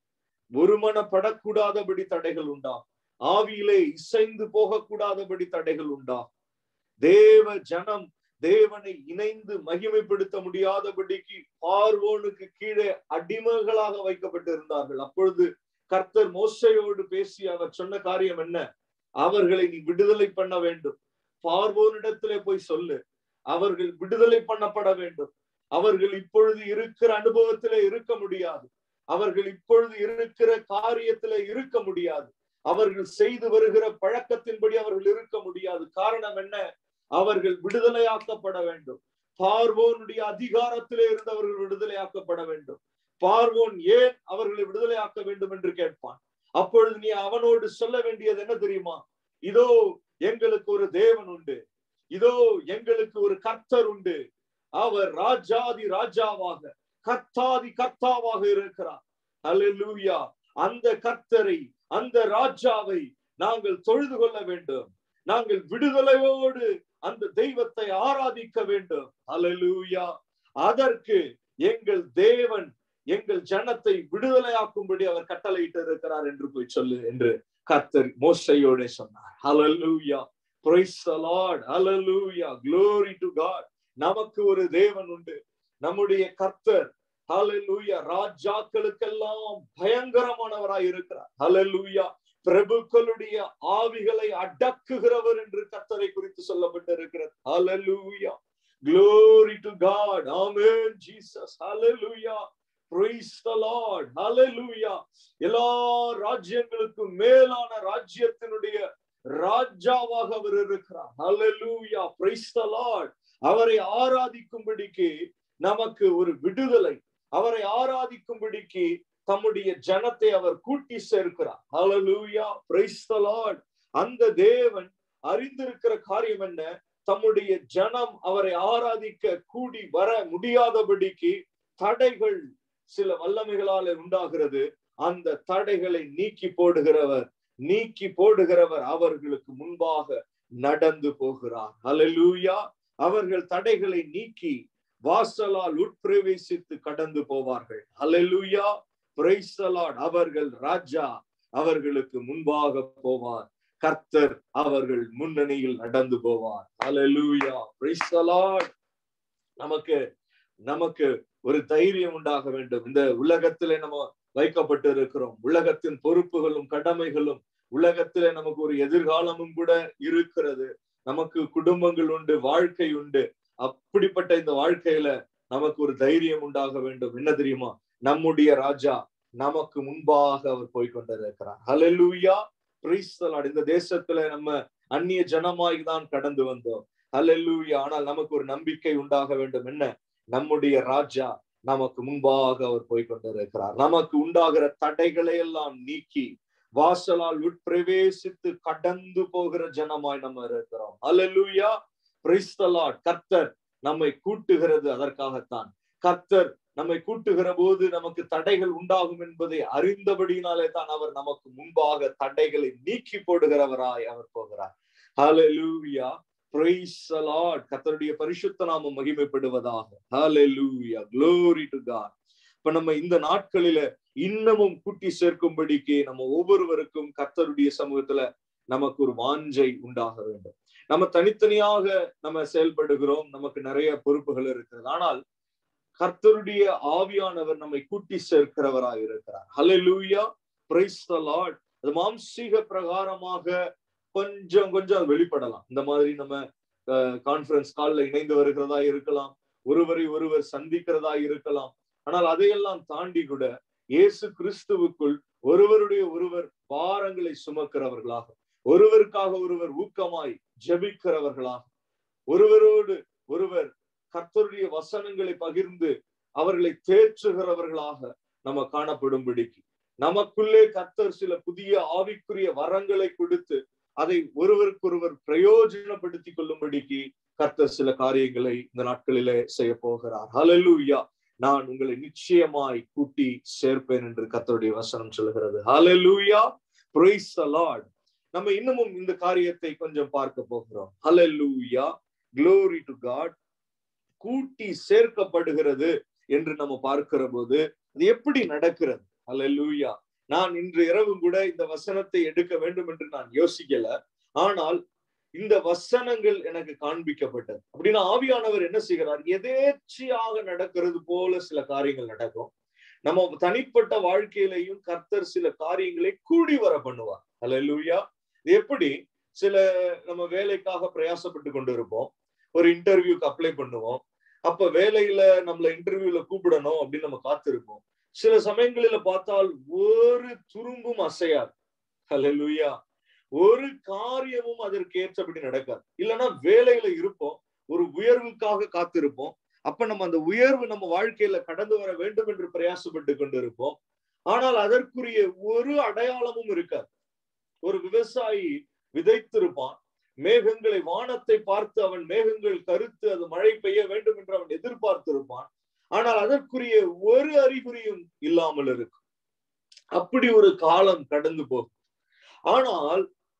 ஒருமனப்படக்கூடாதபடி தடைகள் உண்டாகும் ஆவியிலே இசைந்து போகக்கூடாதபடி தடைகள் உண்டாகும் தேவ ஜனம் தேவனை இணைந்து மகிமைப்படுத்த முடியாதபடிக்கு பார்வோனுக்கு கீழே அடிமைகளாக வைக்கப்பட்டிருந்தார்கள் அப்பொழுது கர்த்தர் மோசையோடு பேசி அவர் சொன்ன காரியம் என்ன அவர்களை நீ விடுதலை பண்ண வேண்டும் பார்வோனிடத்திலே போய் சொல்லு அவர்கள் விடுதலை பண்ணப்பட வேண்டும் அவர்கள் இப்பொழுது இருக்கிற அனுபவத்திலே இருக்க முடியாது அவர்கள் இப்பொழுது இருக்கிற காரியத்திலே இருக்க முடியாது அவர்கள் செய்து வருகிற பழக்கத்தின்படி அவர்கள் இருக்க முடியாது காரணம் என்ன அவர்கள் விடுதலையாக்கப்பட வேண்டும் பார்வோனுடைய அதிகாரத்திலே இருந்து அவர்கள் விடுதலையாக்கப்பட வேண்டும் பார்வோன் ஏன் அவர்களை விடுதலையாக்க வேண்டும் என்று கேட்பான் அப்பொழுது நீ அவனோடு சொல்ல வேண்டியது என்ன தெரியுமா இதோ எங்களுக்கு ஒரு தேவன் உண்டு இதோ எங்களுக்கு ஒரு கர்த்தர் உண்டு அவர் ராஜாதி ராஜாவாக கர்த்தாதி கர்த்தாவாக இருக்கிறார் அல்லூயா அந்த கர்த்தரை அந்த ராஜாவை நாங்கள் தொழுது கொள்ள வேண்டும் நாங்கள் விடுதலையோடு அந்த தெய்வத்தை ஆராதிக்க வேண்டும் அலலூயா அதற்கு எங்கள் தேவன் எங்கள் ஜனத்தை விடுதலையாக்கும்படி அவர் கட்டளையிட்டு இருக்கிறார் என்று போய் சொல்லு என்று கர்த்தர் மோசையோட சொன்னார் hallelujah praise Lord hallelujah glory to god நமக்கு ஒரு தேவன் உண்டு நம்முடைய கர்த்தர் ஹalleluya ராஜாக்களுக்கெல்லாம் பயங்கரமானவராய் இருக்கிறார் ஹalleluya பிரபுக்களுடைய ஆவிகளை அடக்குகிறவர் என்று கர்த்தரை குறித்து சொல்லப்பட்டிருக்கிறது ஹalleluya glory to god amen jesus hallelujah praise the lord hallelujah எல்லா ராஜ்யங்களுக்கும் மேலான ராஜ்யத்தினுடைய ராஜாவாக அவர் இருக்கிறார் ஹalleluya praise the lord அவரை ஆராதிக்கும்படிக்கு நமக்கு ஒரு விடுதலை அவரை ஆராதிக்கும்படிக்கு தம்முடைய ஜனத்தை அவர் கூட்டி சேர்க்கிறார் ஹalleluya praise the lord அந்த தேவன் அறிந்திருக்கிற காரியம் என்ன தம்முடைய ஜனம் அவரை ஆராதிக்க கூடி வர முடியாதபடிக்கு தடைகள் சில வல்லமைகளால் உண்டாகிறது அந்த தடைகளை நீக்கி போடுகிறவர் நீக்கி போடுகிறவர் அவர்களுக்கு முன்பாக நடந்து போகிறார் ஹalleluya அவர்கள் தடைகளை நீக்கி வாசலால் உட்பிரவேசித்து கடந்து போவார்கள் ஹalleluya praise the lord அவர்கள் ராஜா அவர்களுக்கு முன்பாக போவார் கர்த்தர் அவர்கள் முன்னணியில் நடந்து போவார் ஹalleluya praise the lord நமக்கு நமக்கு ஒரு தைரியம் உண்டாக வேண்டும் இந்த உலகத்திலே நம்ம வைக்கப்பட்டு இருக்கிறோம் உலகத்தின் பொறுப்புகளும் கடமைகளும் உலகத்திலே நமக்கு ஒரு எதிர்காலமும் கூட இருக்கிறது நமக்கு குடும்பங்கள் உண்டு வாழ்க்கை உண்டு அப்படிப்பட்ட இந்த வாழ்க்கையில நமக்கு ஒரு தைரியம் உண்டாக வேண்டும் என்ன தெரியுமா நம்முடைய ராஜா நமக்கு முன்பாக அவர் போய் கொண்டிருக்கிறார் ஹலெலூயா பிரைஸ்தலாட் இந்த தேசத்துல நம்ம அந்நிய ஜனமாய் தான் கடந்து வந்தோம் ஹலெலூயா ஆனால் நமக்கு ஒரு நம்பிக்கை உண்டாக வேண்டும் என்ன நம்முடைய ராஜா நமக்கு முன்பாக அவர் போய் கொண்டிருக்கிறார் நமக்கு உண்டாகிற தடைகளை எல்லாம் நீக்கி வாசலால் உட்பிரவேசித்து கடந்து போகிற ஜனமாய் நம்ம இருக்கிறோம் அல்லூயா பிரைஸ்தலாட் கர்த்தர் நம்மை கூட்டுகிறது அதற்காகத்தான் கர்த்தர் நம்மை கூட்டுகிற போது நமக்கு தடைகள் உண்டாகும் என்பதை அறிந்தபடியினாலே தான் அவர் நமக்கு முன்பாக தடைகளை நீக்கி போடுகிறவராய் அவர் போகிறார் ஹalleluya praise the lord கர்த்தருடைய பரிசுத்த நாமம் மகிமைப்படுவதாக ஹalleluya glory to god இப்ப நம்ம இந்த நாட்களில இன்னமும் கூட்டி சேர்க்கும்படிக்கு நம்ம ஒவ்வொருவருக்கும் கர்த்தருடைய சமூகத்துல நமக்கு ஒரு வாஞ்சை உண்டாக வேண்டும் நம்ம தனித்தனியாக நம்ம செயல்படுகிறோம் நமக்கு நிறைய பொறுப்புகள் இருக்கிறது ஆனால் கர்த்தருடைய ஆவியானவர் நம்மை கூட்டி சேர்க்கிறவராய் இருக்கிறார் ஹalleluya praise the lord அது மாம்சீக பிரகாரமாக கொஞ்சம் கொஞ்சம் அது வெளிப்படலாம் இந்த மாதிரி நம்ம கான்ஃபரன்ஸ் காலில் இணைந்து வருகிறதா இருக்கலாம் ஒருவரை ஒருவர் சந்திக்கிறதா இருக்கலாம் ஆனால் அதையெல்லாம் தாண்டி கூட இயேசு கிறிஸ்துவுக்குள் ஒருவருடைய ஒருவர் பாரங்களை சுமக்கிறவர்களாக ஒருவருக்காக ஒருவர் ஊக்கமாய் ஜெபிக்கிறவர்களாக ஒருவரோடு ஒருவர் கர்த்தருடைய வசனங்களை பகிர்ந்து அவர்களை தேற்றுகிறவர்களாக நம்ம காணப்படும்படிக்கு நமக்குள்ளே கர்த்தர் சில புதிய ஆவிக்குரிய வரங்களை கொடுத்து அதை ஒருவருக்கொருவர் பிரயோஜனப்படுத்தி கொள்ளும்படிக்கு கர்த்தர் சில காரியங்களை இந்த நாட்களிலே செய்ய போகிறார் ஹலலூயா நான் உங்களை நிச்சயமாய் கூட்டி சேர்ப்பேன் என்று கர்த்தருடைய வசனம் சொல்கிறது ஹலலூயா பிரைஸ் லார்ட் நம்ம இன்னமும் இந்த காரியத்தை கொஞ்சம் பார்க்க போகிறோம் ஹலலூயா க்ளோரி டு காட் கூட்டி சேர்க்கப்படுகிறது என்று நம்ம பார்க்கிற போது அது எப்படி நடக்கிறது ஹலலூயா நான் இன்று இரவு கூட இந்த வசனத்தை எடுக்க வேண்டும் என்று நான் யோசிக்கல ஆனால் இந்த வசனங்கள் எனக்கு காண்பிக்கப்பட்டது அப்படின்னா ஆவியானவர் என்ன செய்கிறார் எதேச்சியாக நடக்கிறது போல சில காரியங்கள் நடக்கும் நம்ம தனிப்பட்ட வாழ்க்கையிலையும் கர்த்தர் சில காரியங்களை கூடி வர பண்ணுவார் ஹலலூயா எப்படி சில நம்ம வேலைக்காக பிரயாசப்பட்டு கொண்டு இருப்போம் ஒரு இன்டர்வியூக்கு அப்ளை பண்ணுவோம் அப்ப வேலையில நம்மள இன்டர்வியூல கூப்பிடணும் அப்படின்னு நம்ம காத்திருப்போம் சில சமயங்களில பார்த்தால் ஒரு துரும்பும் அசையாது ஹலலுயா ஒரு காரியமும் அதற்கு ஏற்றபடி நடக்காது இல்லைன்னா வேலையில இருப்போம் ஒரு உயர்வுக்காக காத்திருப்போம் அப்ப நம்ம அந்த உயர்வு நம்ம வாழ்க்கையில கடந்து வர வேண்டும் என்று பிரயாசப்பட்டு கொண்டு இருப்போம் ஆனால் அதற்குரிய ஒரு அடையாளமும் இருக்காது ஒரு விவசாயி விதைத்திருப்பான் மேகங்களை வானத்தை பார்த்து அவன் மேகங்கள் கருத்து அது மழை பெய்ய வேண்டும் என்று அவன் எதிர்பார்த்திருப்பான் ஆனால் அதற்குரிய ஒரு அறிகுறியும் இல்லாமல் இருக்கும் அப்படி ஒரு காலம் கடந்து போகும் ஆனால்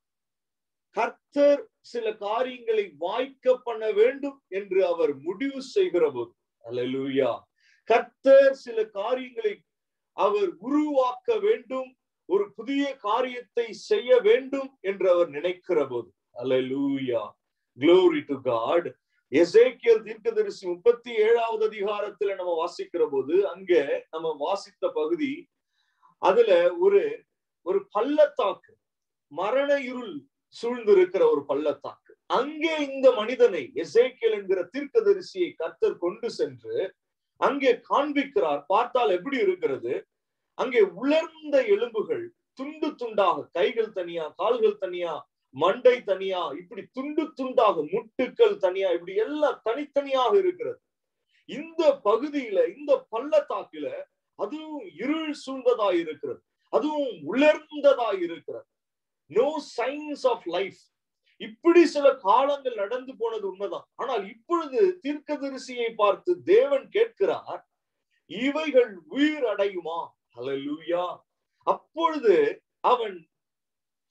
கர்த்தர் சில காரியங்களை வாய்க்க பண்ண வேண்டும் என்று அவர் முடிவு செய்கிற போது அல்லூயா கர்த்தர் சில காரியங்களை அவர் உருவாக்க வேண்டும் ஒரு புதிய காரியத்தை செய்ய வேண்டும் என்று அவர் நினைக்கிற போது அல்லூயா க்ளோரி டு காட் எசேக்கியல் தீர்க்கதரிசி முப்பத்தி ஏழாவது அதிகாரத்துல நம்ம வாசிக்கிற போது அங்க நம்ம வாசித்த பகுதி அதுல ஒரு ஒரு பள்ளத்தாக்கு மரண இருள் சூழ்ந்து இருக்கிற ஒரு பள்ளத்தாக்கு அங்கே இந்த மனிதனை எசேக்கியல் என்கிற தீர்க்கதரிசியை கர்த்தர் கொண்டு சென்று அங்கே காண்பிக்கிறார் பார்த்தால் எப்படி இருக்கிறது அங்கே உலர்ந்த எலும்புகள் துண்டு துண்டாக கைகள் தனியா கால்கள் தனியா மண்டை தனியா இப்படி துண்டு துண்டாக முட்டுக்கள் தனியா இப்படி எல்லாம் தனித்தனியாக இருக்கிறது இந்த பகுதியில இந்த பள்ளத்தாக்குல அதுவும் இருள் சூழ்ந்ததா இருக்கிறது அதுவும் உலர்ந்ததா இருக்கிறது நோ சைன்ஸ் ஆஃப் லைஃப் இப்படி சில காலங்கள் நடந்து போனது உண்மைதான் ஆனால் இப்பொழுது தீர்க்கதரிசியை பார்த்து தேவன் கேட்கிறார் இவைகள் உயிர் அடையுமா ஹலலூயா அப்பொழுது அவன்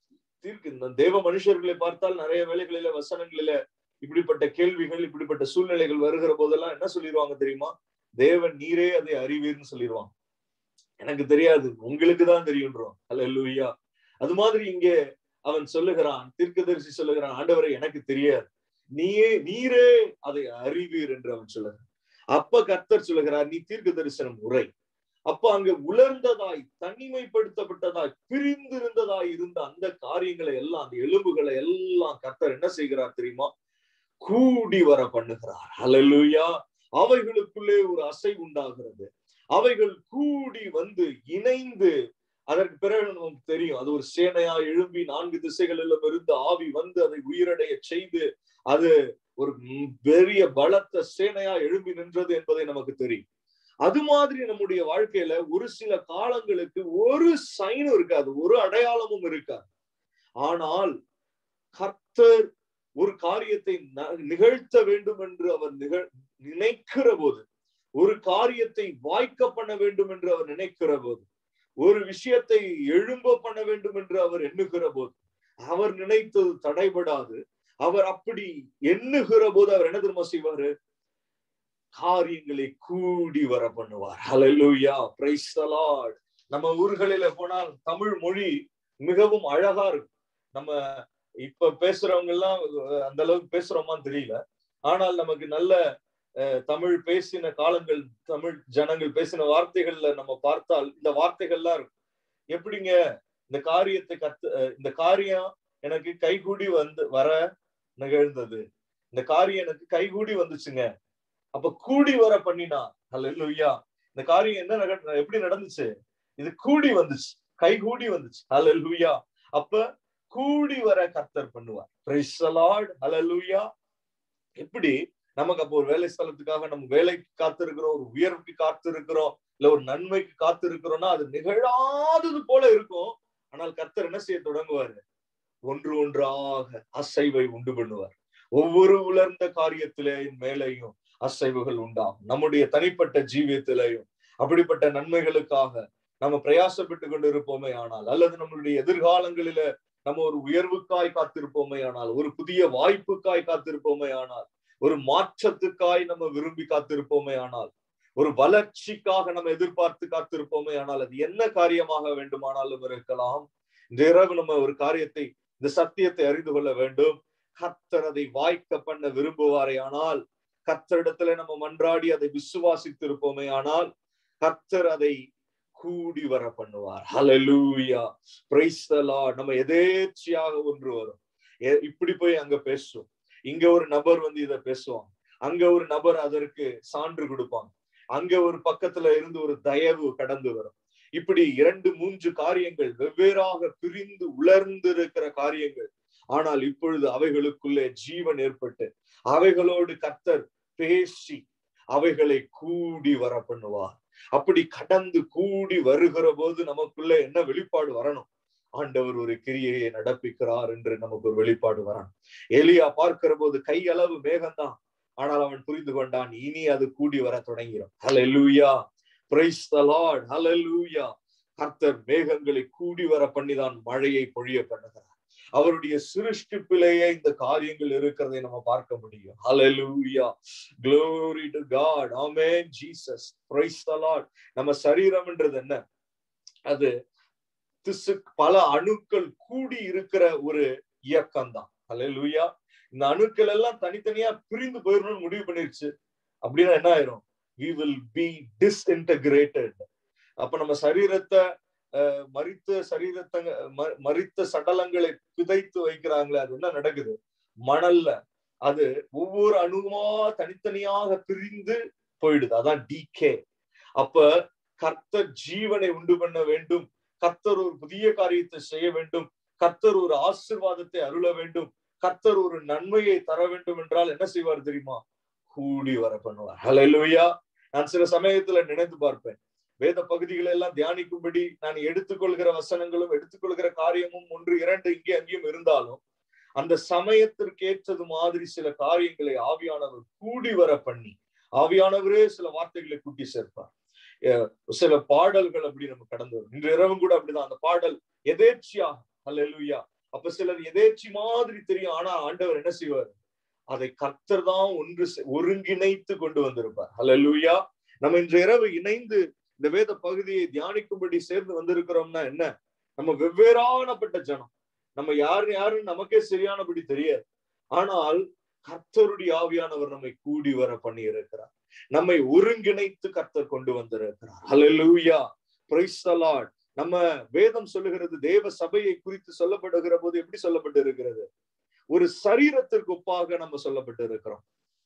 தீர்க்கு இந்த தேவ மனுஷர்களை பார்த்தால் நிறைய வேலைகளில வசனங்களில இப்படிப்பட்ட கேள்விகள் இப்படிப்பட்ட சூழ்நிலைகள் வருகிற போதெல்லாம் என்ன சொல்லிடுவாங்க தெரியுமா தேவன் நீரே அதை அறிவீர்னு சொல்லிடுவாங்க எனக்கு தெரியாது உங்களுக்கு தான் தெரியுன்றோம் அல்ல லூயா அது மாதிரி இங்கே அவன் சொல்லுகிறான் தீர்க்கதரிசி சொல்லுகிறான் ஆண்டவரை எனக்கு தெரியாது நீயே நீரே அதை அறிவீர் என்று அவன் சொல்லுகிறான் அப்ப கர்த்தர் சொல்லுகிறார் நீ தீர்க்க தரிசனம் உரை அப்ப அங்க உலர்ந்ததாய் தனிமைப்படுத்தப்பட்டதாய் பிரிந்திருந்ததாய் இருந்த அந்த காரியங்களை எல்லாம் அந்த எலும்புகளை எல்லாம் கர்த்தர் என்ன செய்கிறார் தெரியுமா கூடி வர பண்ணுகிறார் அல்லேலூயா அவைகளுக்குள்ளே ஒரு அசை உண்டாகிறது அவைகள் கூடி வந்து இணைந்து அதற்கு பிறகு நமக்கு தெரியும் அது ஒரு சேனையா எழும்பி நான்கு திசைகளிலும் இருந்து ஆவி வந்து அதை உயிரடைய செய்து அது ஒரு பெரிய பலத்த சேனையா எழும்பி நின்றது என்பதை நமக்கு தெரியும் அது மாதிரி நம்முடைய வாழ்க்கையில ஒரு சில காலங்களுக்கு ஒரு சைனும் இருக்காது ஒரு அடையாளமும் இருக்காது ஆனால் கர்த்தர் ஒரு காரியத்தை நிகழ்த்த வேண்டும் என்று அவர் நிகழ் நினைக்கிற போது ஒரு காரியத்தை வாய்க்க பண்ண வேண்டும் என்று அவர் நினைக்கிற போது ஒரு விஷயத்தை எழும்ப பண்ண வேண்டும் என்று அவர் எண்ணுகிற போது அவர் நினைத்தது தடைபடாது அவர் அப்படி எண்ணுகிற போது அவர் என்ன திரும்ப செய்வாரு காரியங்களை கூடி வர பண்ணுவார் ஹலலூயா பிரைஸ் நம்ம ஊர்களில போனால் தமிழ் மொழி மிகவும் அழகா இருக்கும் நம்ம இப்ப பேசுறவங்க எல்லாம் அந்த அளவுக்கு பேசுறோமான்னு தெரியல ஆனால் நமக்கு நல்ல தமிழ் பேசின காலங்கள் தமிழ் ஜனங்கள் பேசின வார்த்தைகள்ல நம்ம பார்த்தால் இந்த வார்த்தைகள்லாம் இருக்கும் எப்படிங்க இந்த காரியத்தை கத்து இந்த காரியம் எனக்கு கைகூடி வந்து வர நிகழ்ந்தது இந்த காரியம் எனக்கு கைகூடி வந்துச்சுங்க அப்ப கூடி வர பண்ணினா அல்ல இல்லையா இந்த காரியம் என்ன நட எப்படி நடந்துச்சு இது கூடி வந்துச்சு கைகூடி வந்துச்சு அல்ல லூயா அப்ப கூடி வர கர்த்தர் பண்ணுவார் அலலுயா எப்படி நமக்கு அப்போ ஒரு வேலை ஸ்தலத்துக்காக நம்ம வேலைக்கு காத்திருக்கிறோம் ஒரு உயர்வுக்கு காத்திருக்கிறோம் இல்ல ஒரு நன்மைக்கு காத்திருக்கிறோம்னா அது நிகழாதது போல இருக்கும் ஆனால் கர்த்தர் என்ன செய்ய தொடங்குவாரு ஒன்று ஒன்றாக அசைவை உண்டு பண்ணுவார் ஒவ்வொரு உலர்ந்த காரியத்திலேயும் மேலையும் அசைவுகள் உண்டாகும் நம்முடைய தனிப்பட்ட ஜீவியத்திலேயும் அப்படிப்பட்ட நன்மைகளுக்காக நம்ம பிரயாசப்பட்டு கொண்டு இருப்போமே ஆனால் அல்லது நம்மளுடைய எதிர்காலங்களில நம்ம ஒரு உயர்வுக்காய் காத்திருப்போமே ஆனால் ஒரு புதிய வாய்ப்புக்காய் காத்திருப்போமே ஆனால் ஒரு மாற்றத்துக்காய் நம்ம விரும்பி காத்திருப்போமே ஆனால் ஒரு வளர்ச்சிக்காக நம்ம எதிர்பார்த்து காத்திருப்போமே ஆனால் அது என்ன காரியமாக வேண்டுமானாலும் இருக்கலாம் இந்த இரவு நம்ம ஒரு காரியத்தை இந்த சத்தியத்தை அறிந்து கொள்ள வேண்டும் கத்தர் அதை வாய்க்க பண்ண விரும்புவாரே ஆனால் கத்தரிடத்துல நம்ம மன்றாடி அதை விசுவாசித்து இருப்போமே ஆனால் கத்தர் அதை கூடி வர பண்ணுவார் ஹலலூயா பிரைஸ் நம்ம எதேச்சியாக ஒன்று வரும் இப்படி போய் அங்க பேசுவோம் இங்க ஒரு நபர் வந்து இத பேசுவாங்க அங்க ஒரு நபர் அதற்கு சான்று கொடுப்பாங்க அங்க ஒரு பக்கத்துல இருந்து ஒரு தயவு கடந்து வரும் இப்படி இரண்டு மூன்று காரியங்கள் வெவ்வேறாக பிரிந்து உலர்ந்து இருக்கிற காரியங்கள் ஆனால் இப்பொழுது அவைகளுக்குள்ளே ஜீவன் ஏற்பட்டு அவைகளோடு கத்தர் பேசி அவைகளை கூடி வர பண்ணுவார் அப்படி கடந்து கூடி வருகிற போது நமக்குள்ள என்ன வெளிப்பாடு வரணும் ஆண்டவர் ஒரு கிரியையை நடப்பிக்கிறார் என்று நமக்கு ஒரு வெளிப்பாடு வரணும் எலியா பார்க்கிற போது கையளவு மேகம்தான் ஆனால் அவன் புரிந்து கொண்டான் இனி அது கூடி வர தொடங்கிடும் hallelujah praise the Lord hallelujah கர்த்தர் மேகங்களை கூடி வர பண்ணிதான் மழையை பொழிய பண்ணுகிறார் அவருடைய சிருஷ்டிப்பிலேயே இந்த காரியங்கள் இருக்கிறதை நம்ம பார்க்க முடியும் ஹalleluya glory to god amen jesus praise the lord நம்ம சரீரம்ன்றது என்ன அது திசு பல அணுக்கள் கூடி இருக்கிற ஒரு இயக்கம் தான் ஹalleluya இந்த அணுக்கள் எல்லாம் தனித்தனியா பிரிந்து போயிடணும்னு முடிவு பண்ணிருச்சு அப்படின்னா என்ன ஆயிரும் we will be disintegrated அப்ப நம்ம சரீரத்தை மறித்த சரீரத்தை மறித்த சடலங்களை பிதைத்து வைக்கிறாங்களே அது என்ன நடக்குது மணல்ல அது ஒவ்வொரு அணுகுமா தனித்தனியாக பிரிந்து போயிடுது அதான் டிகே அப்ப கர்த்தர் ஜீவனை உண்டு பண்ண வேண்டும் கர்த்தர் ஒரு புதிய காரியத்தை செய்ய வேண்டும் கர்த்தர் ஒரு ஆசிர்வாதத்தை அருள வேண்டும் கர்த்தர் ஒரு நன்மையை தர வேண்டும் என்றால் என்ன செய்வார் தெரியுமா கூடி வர பண்ணுவார் ஹலோ நான் சில சமயத்துல நினைத்து பார்ப்பேன் வேத பகுதிகளை எல்லாம் தியானிக்கும்படி நான் எடுத்துக்கொள்கிற வசனங்களும் எடுத்துக்கொள்கிற காரியமும் ஒன்று இரண்டு இங்கே அங்கேயும் இருந்தாலும் அந்த சமயத்திற்கு ஏற்றது மாதிரி சில காரியங்களை ஆவியானவர் கூடி வர பண்ணி ஆவியானவரே சில வார்த்தைகளை கூட்டி சேர்ப்பார் சில பாடல்கள் அப்படி நம்ம கடந்து வரும் இன்று இரவும் கூட அப்படிதான் அந்த பாடல் எதேச்சியாக அல்லா அப்ப சிலர் எதேச்சி மாதிரி தெரியும் ஆனா ஆண்டவர் என்ன செய்வார் அதை கர்த்தர் தான் ஒன்று செ- ஒருங்கிணைத்து கொண்டு வந்திருப்பார் ஹalleluya நம்ம இன்று இரவு இணைந்து இந்த வேத பகுதியை தியானிக்கும்படி சேர்ந்து வந்திருக்கிறோம்னா என்ன நம்ம வெவ்வேறானப்பட்ட ஜனம் நம்ம யாரு யாருன்னு நமக்கே சரியானபடி தெரியாது ஆனால் கர்த்தருடைய ஆவியானவர் நம்மை கூடி வர பண்ணி இருக்கிறார் நம்மை ஒருங்கிணைத்து கர்த்தர் கொண்டு வந்திருக்கிறார் ஹalleluya praise the lord நம்ம வேதம் சொல்லுகிறது தேவ சபையை குறித்து சொல்லப்படுகிற போது எப்படி சொல்லப்பட்டு இருக்கிறது ஒரு சரீரத்திற்கு ஒப்பாக நம்ம சொல்லப்பட்டு இருக்கிறோம்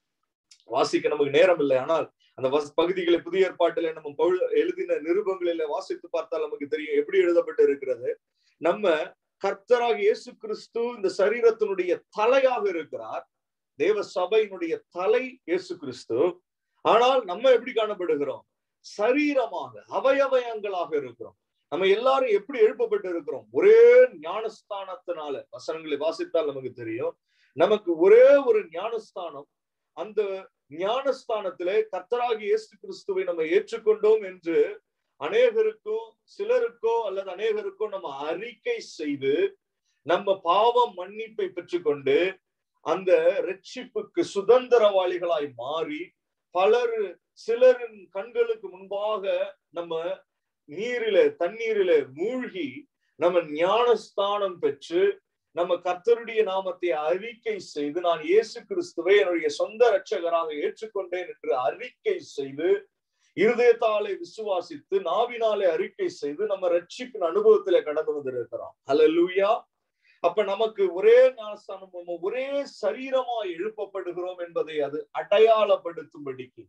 வாசிக்க நமக்கு நேரம் இல்லை ஆனால் அந்த வஸ்- பகுதிகளை புதிய ஏற்பாட்டில நம்ம பவுல் எழுதின நிருபங்களில வாசித்து பார்த்தால் நமக்கு தெரியும் எப்படி எழுதப்பட்டு இருக்கிறது நம்ம கர்த்தராக இயேசு கிறிஸ்து இந்த சரீரத்தினுடைய தலையாக இருக்கிறார் தேவ சபையினுடைய தலை இயேசு கிறிஸ்து ஆனால் நம்ம எப்படி காணப்படுகிறோம் சரீரமாக அவயவயங்களாக இருக்கிறோம் நம்ம எல்லாரும் எப்படி எழுப்பப்பட்டு இருக்கிறோம் ஒரே ஞானஸ்தானத்தினால வசனங்களை வாசித்தால் நமக்கு தெரியும் நமக்கு ஒரே ஒரு ஞானஸ்தானம் அந்த ஞானஸ்தானத்திலே கர்த்தராகி இயேசு கிறிஸ்துவை நம்ம ஏற்றுக்கொண்டோம் என்று அநேகருக்கும் சிலருக்கோ அல்லது அநேகருக்கோ நம்ம அறிக்கை செய்து நம்ம பாவம் மன்னிப்பை பெற்றுக்கொண்டு அந்த ரட்சிப்புக்கு சுதந்திரவாளிகளாய் மாறி பலர் சிலரின் கண்களுக்கு முன்பாக நம்ம நீரில தண்ணீரில மூழ்கி நம்ம ஞானஸ்தானம் பெற்று நம்ம கர்த்தருடைய நாமத்தை அறிக்கை செய்து நான் இயேசு கிறிஸ்துவை என்னுடைய சொந்த இரட்சகராக ஏற்றுக்கொண்டேன் என்று அறிக்கை செய்து இருதயத்தாலே விசுவாசித்து நாவினாலே அறிக்கை செய்து நம்ம ரட்சிப்பின் அனுபவத்திலே கடந்து வந்திருக்கிறோம் ஹalleluya அப்ப நமக்கு ஒரே ஞானஸ்தானம் நம்ம ஒரே சரீரமாய் எழுப்பப்படுகிறோம் என்பதை அது அடையாளப்படுத்தும்படிக்கு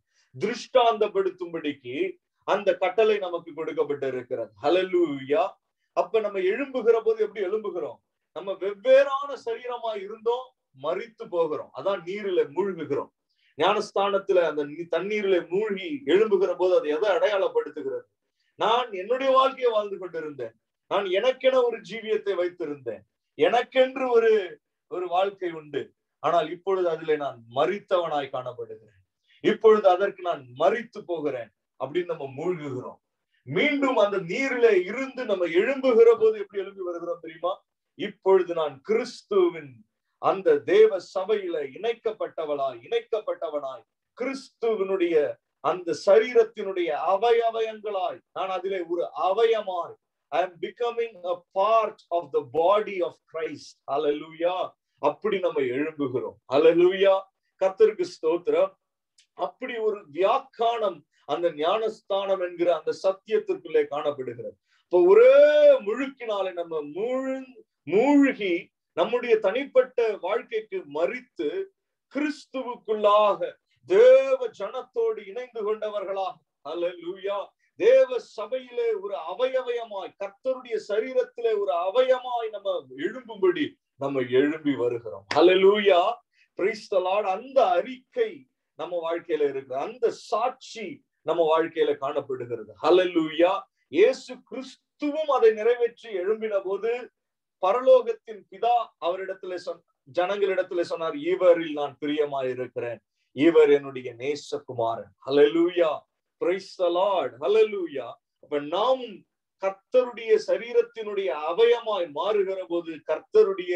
திருஷ்டாந்தப்படுத்தும்படிக்கு அந்த கட்டளை நமக்கு கொடுக்கப்பட்டு இருக்கிறது ஹalleluya அப்ப நம்ம எழும்புகிற போது எப்படி எழும்புகிறோம் நம்ம வெவ்வேறான சரீரமா இருந்தோம் மறித்து போகிறோம் அதான் நீரில மூழ்குகிறோம் ஞானஸ்தானத்துல அந்த நீ- தண்ணீரில மூழ்கி எழும்புகிற போது அது எதை அடையாளப்படுத்துகிறது நான் என்னுடைய வாழ்க்கையை வாழ்ந்து கொண்டிருந்தேன் நான் எனக்கென ஒரு ஜீவியத்தை வைத்திருந்தேன் எனக்கென்று ஒரு ஒரு வாழ்க்கை உண்டு ஆனால் இப்பொழுது அதிலே நான் மறித்தவனாய் காணப்படுகிறேன் இப்பொழுது அதற்கு நான் மறித்து போகிறேன் அப்படின்னு நம்ம மூழ்குகிறோம் மீண்டும் அந்த நீரில இருந்து நம்ம எழும்புகிற போது எப்படி எழும்பி வருகிறோம் தெரியுமா இப்பொழுது நான் கிறிஸ்துவின் அந்த தேவ சபையில இணைக்கப்பட்டவளாய் இணைக்கப்பட்டவனாய் கிறிஸ்துவனுடைய அந்த சரீரத்தினுடைய அவயவயங்களாய் நான் அதிலே ஒரு அவயமாய் I am becoming a part of the body of Christ hallelujah அப்படி நம்ம எழும்புகிறோம் ஹalleluya கர்த்தருக்கு ஸ்தோத்திரம் அப்படி ஒரு வியாக்கானம் அந்த ஞானஸ்தானம் என்கிற அந்த சத்தியத்திற்குள்ளே காணப்படுகிறது இப்போ ஒரே முழுக்கினாலே நம்ம மூழ் மூழ்கி நம்முடைய தனிப்பட்ட வாழ்க்கைக்கு மறித்து கிறிஸ்துவுக்குள்ளாக தேவ ஜனத்தோடு இணைந்து கொண்டவர்களாக அல்லேலூயா தேவ சபையிலே ஒரு அவயவயமாய் கர்த்தருடைய சரீரத்திலே ஒரு அவயமாய் நம்ம எழும்பும்படி நம்ம எழும்பி வருகிறோம் அல்லேலூயா பிரைஸ் தி லார்ட் அந்த அறிக்கை நம்ம வாழ்க்கையில இருக்கு அந்த சாட்சி நம்ம வாழ்க்கையில காணப்படுகிறது ஹalleluya இயேசு கிறிஸ்துவும் அதை நிறைவேற்றி எழும்பின போது பரலோகத்தின் பிதா அவரிடத்துல சொன்ன ஜனங்களிடத்துல சொன்னார் இவரில் நான் பிரியமாய் இருக்கிறேன் இவர் என்னுடைய நேசகுமாரன் ஹalleluya பிரைஸ் தி லார்ட் ஹalleluya அப்ப நாமும் கர்த்தருடைய சரீரத்தினுடைய அவயமாய் மாறுகிற போது கர்த்தருடைய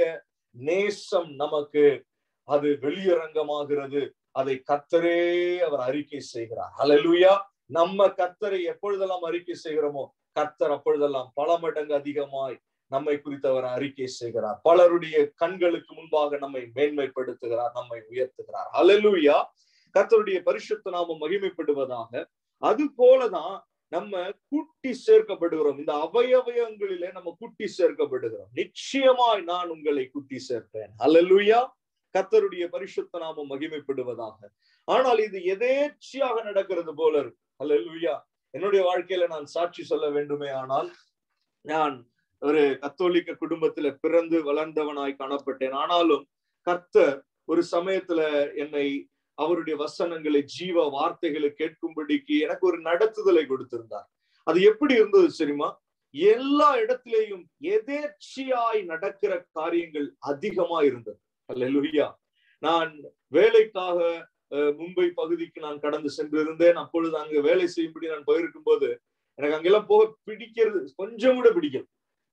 நேசம் நமக்கு அது வெளியரங்கமாகிறது அதை கர்த்தரே அவர் அறிக்கை செய்கிறார் ஹalleluya நம்ம கர்த்தரை எப்பொழுதெல்லாம் அறிக்கை செய்கிறோமோ கர்த்தர் அப்பொழுதெல்லாம் பல மடங்கு அதிகமாய் நம்மை குறித்து அவர் அறிக்கை செய்கிறார் பலருடைய கண்களுக்கு முன்பாக நம்மை மேன்மைப்படுத்துகிறார் நம்மை உயர்த்துகிறார் ஹalleluya கர்த்தருடைய பரிசுத்த நாமம் மகிமைப்படுவதாக அது போலதான் நம்ம கூட்டி சேர்க்கப்படுகிறோம் இந்த அவயவயங்களிலே நம்ம கூட்டி சேர்க்கப்படுகிறோம் நிச்சயமாய் நான் உங்களை கூட்டி சேர்ப்பேன் ஹalleluya கர்த்தருடைய பரிசுத்த நாமம் மகிமைப்படுவதாக ஆனால் இது எதேச்சியாக நடக்கிறது போல இருக்கு ஹalleluya என்னுடைய வாழ்க்கையில நான் சாட்சி சொல்ல வேண்டுமே ஆனால் நான் ஒரு கத்தோலிக்க குடும்பத்துல பிறந்து வளர்ந்தவனாய் காணப்பட்டேன் ஆனாலும் கர்த்தர் ஒரு சமயத்துல என்னை அவருடைய வசனங்களை ஜீவ வார்த்தைகளை கேட்கும்படிக்கு எனக்கு ஒரு நடத்துதலை கொடுத்திருந்தார் அது எப்படி இருந்தது தெரியுமா எல்லா இடத்திலேயும் எதேச்சியாய் நடக்கிற காரியங்கள் அதிகமா இருந்தது அல்லேலூயா நான் வேலைக்காக மும்பை பகுதிக்கு நான் கடந்து சென்றிருந்தேன் அப்பொழுது அங்கு வேலை செய்யும்படி நான் போயிருக்கும் போது எனக்கு அங்கெல்லாம் போக பிடிக்கிறது கொஞ்சம் கூட பிடிக்கல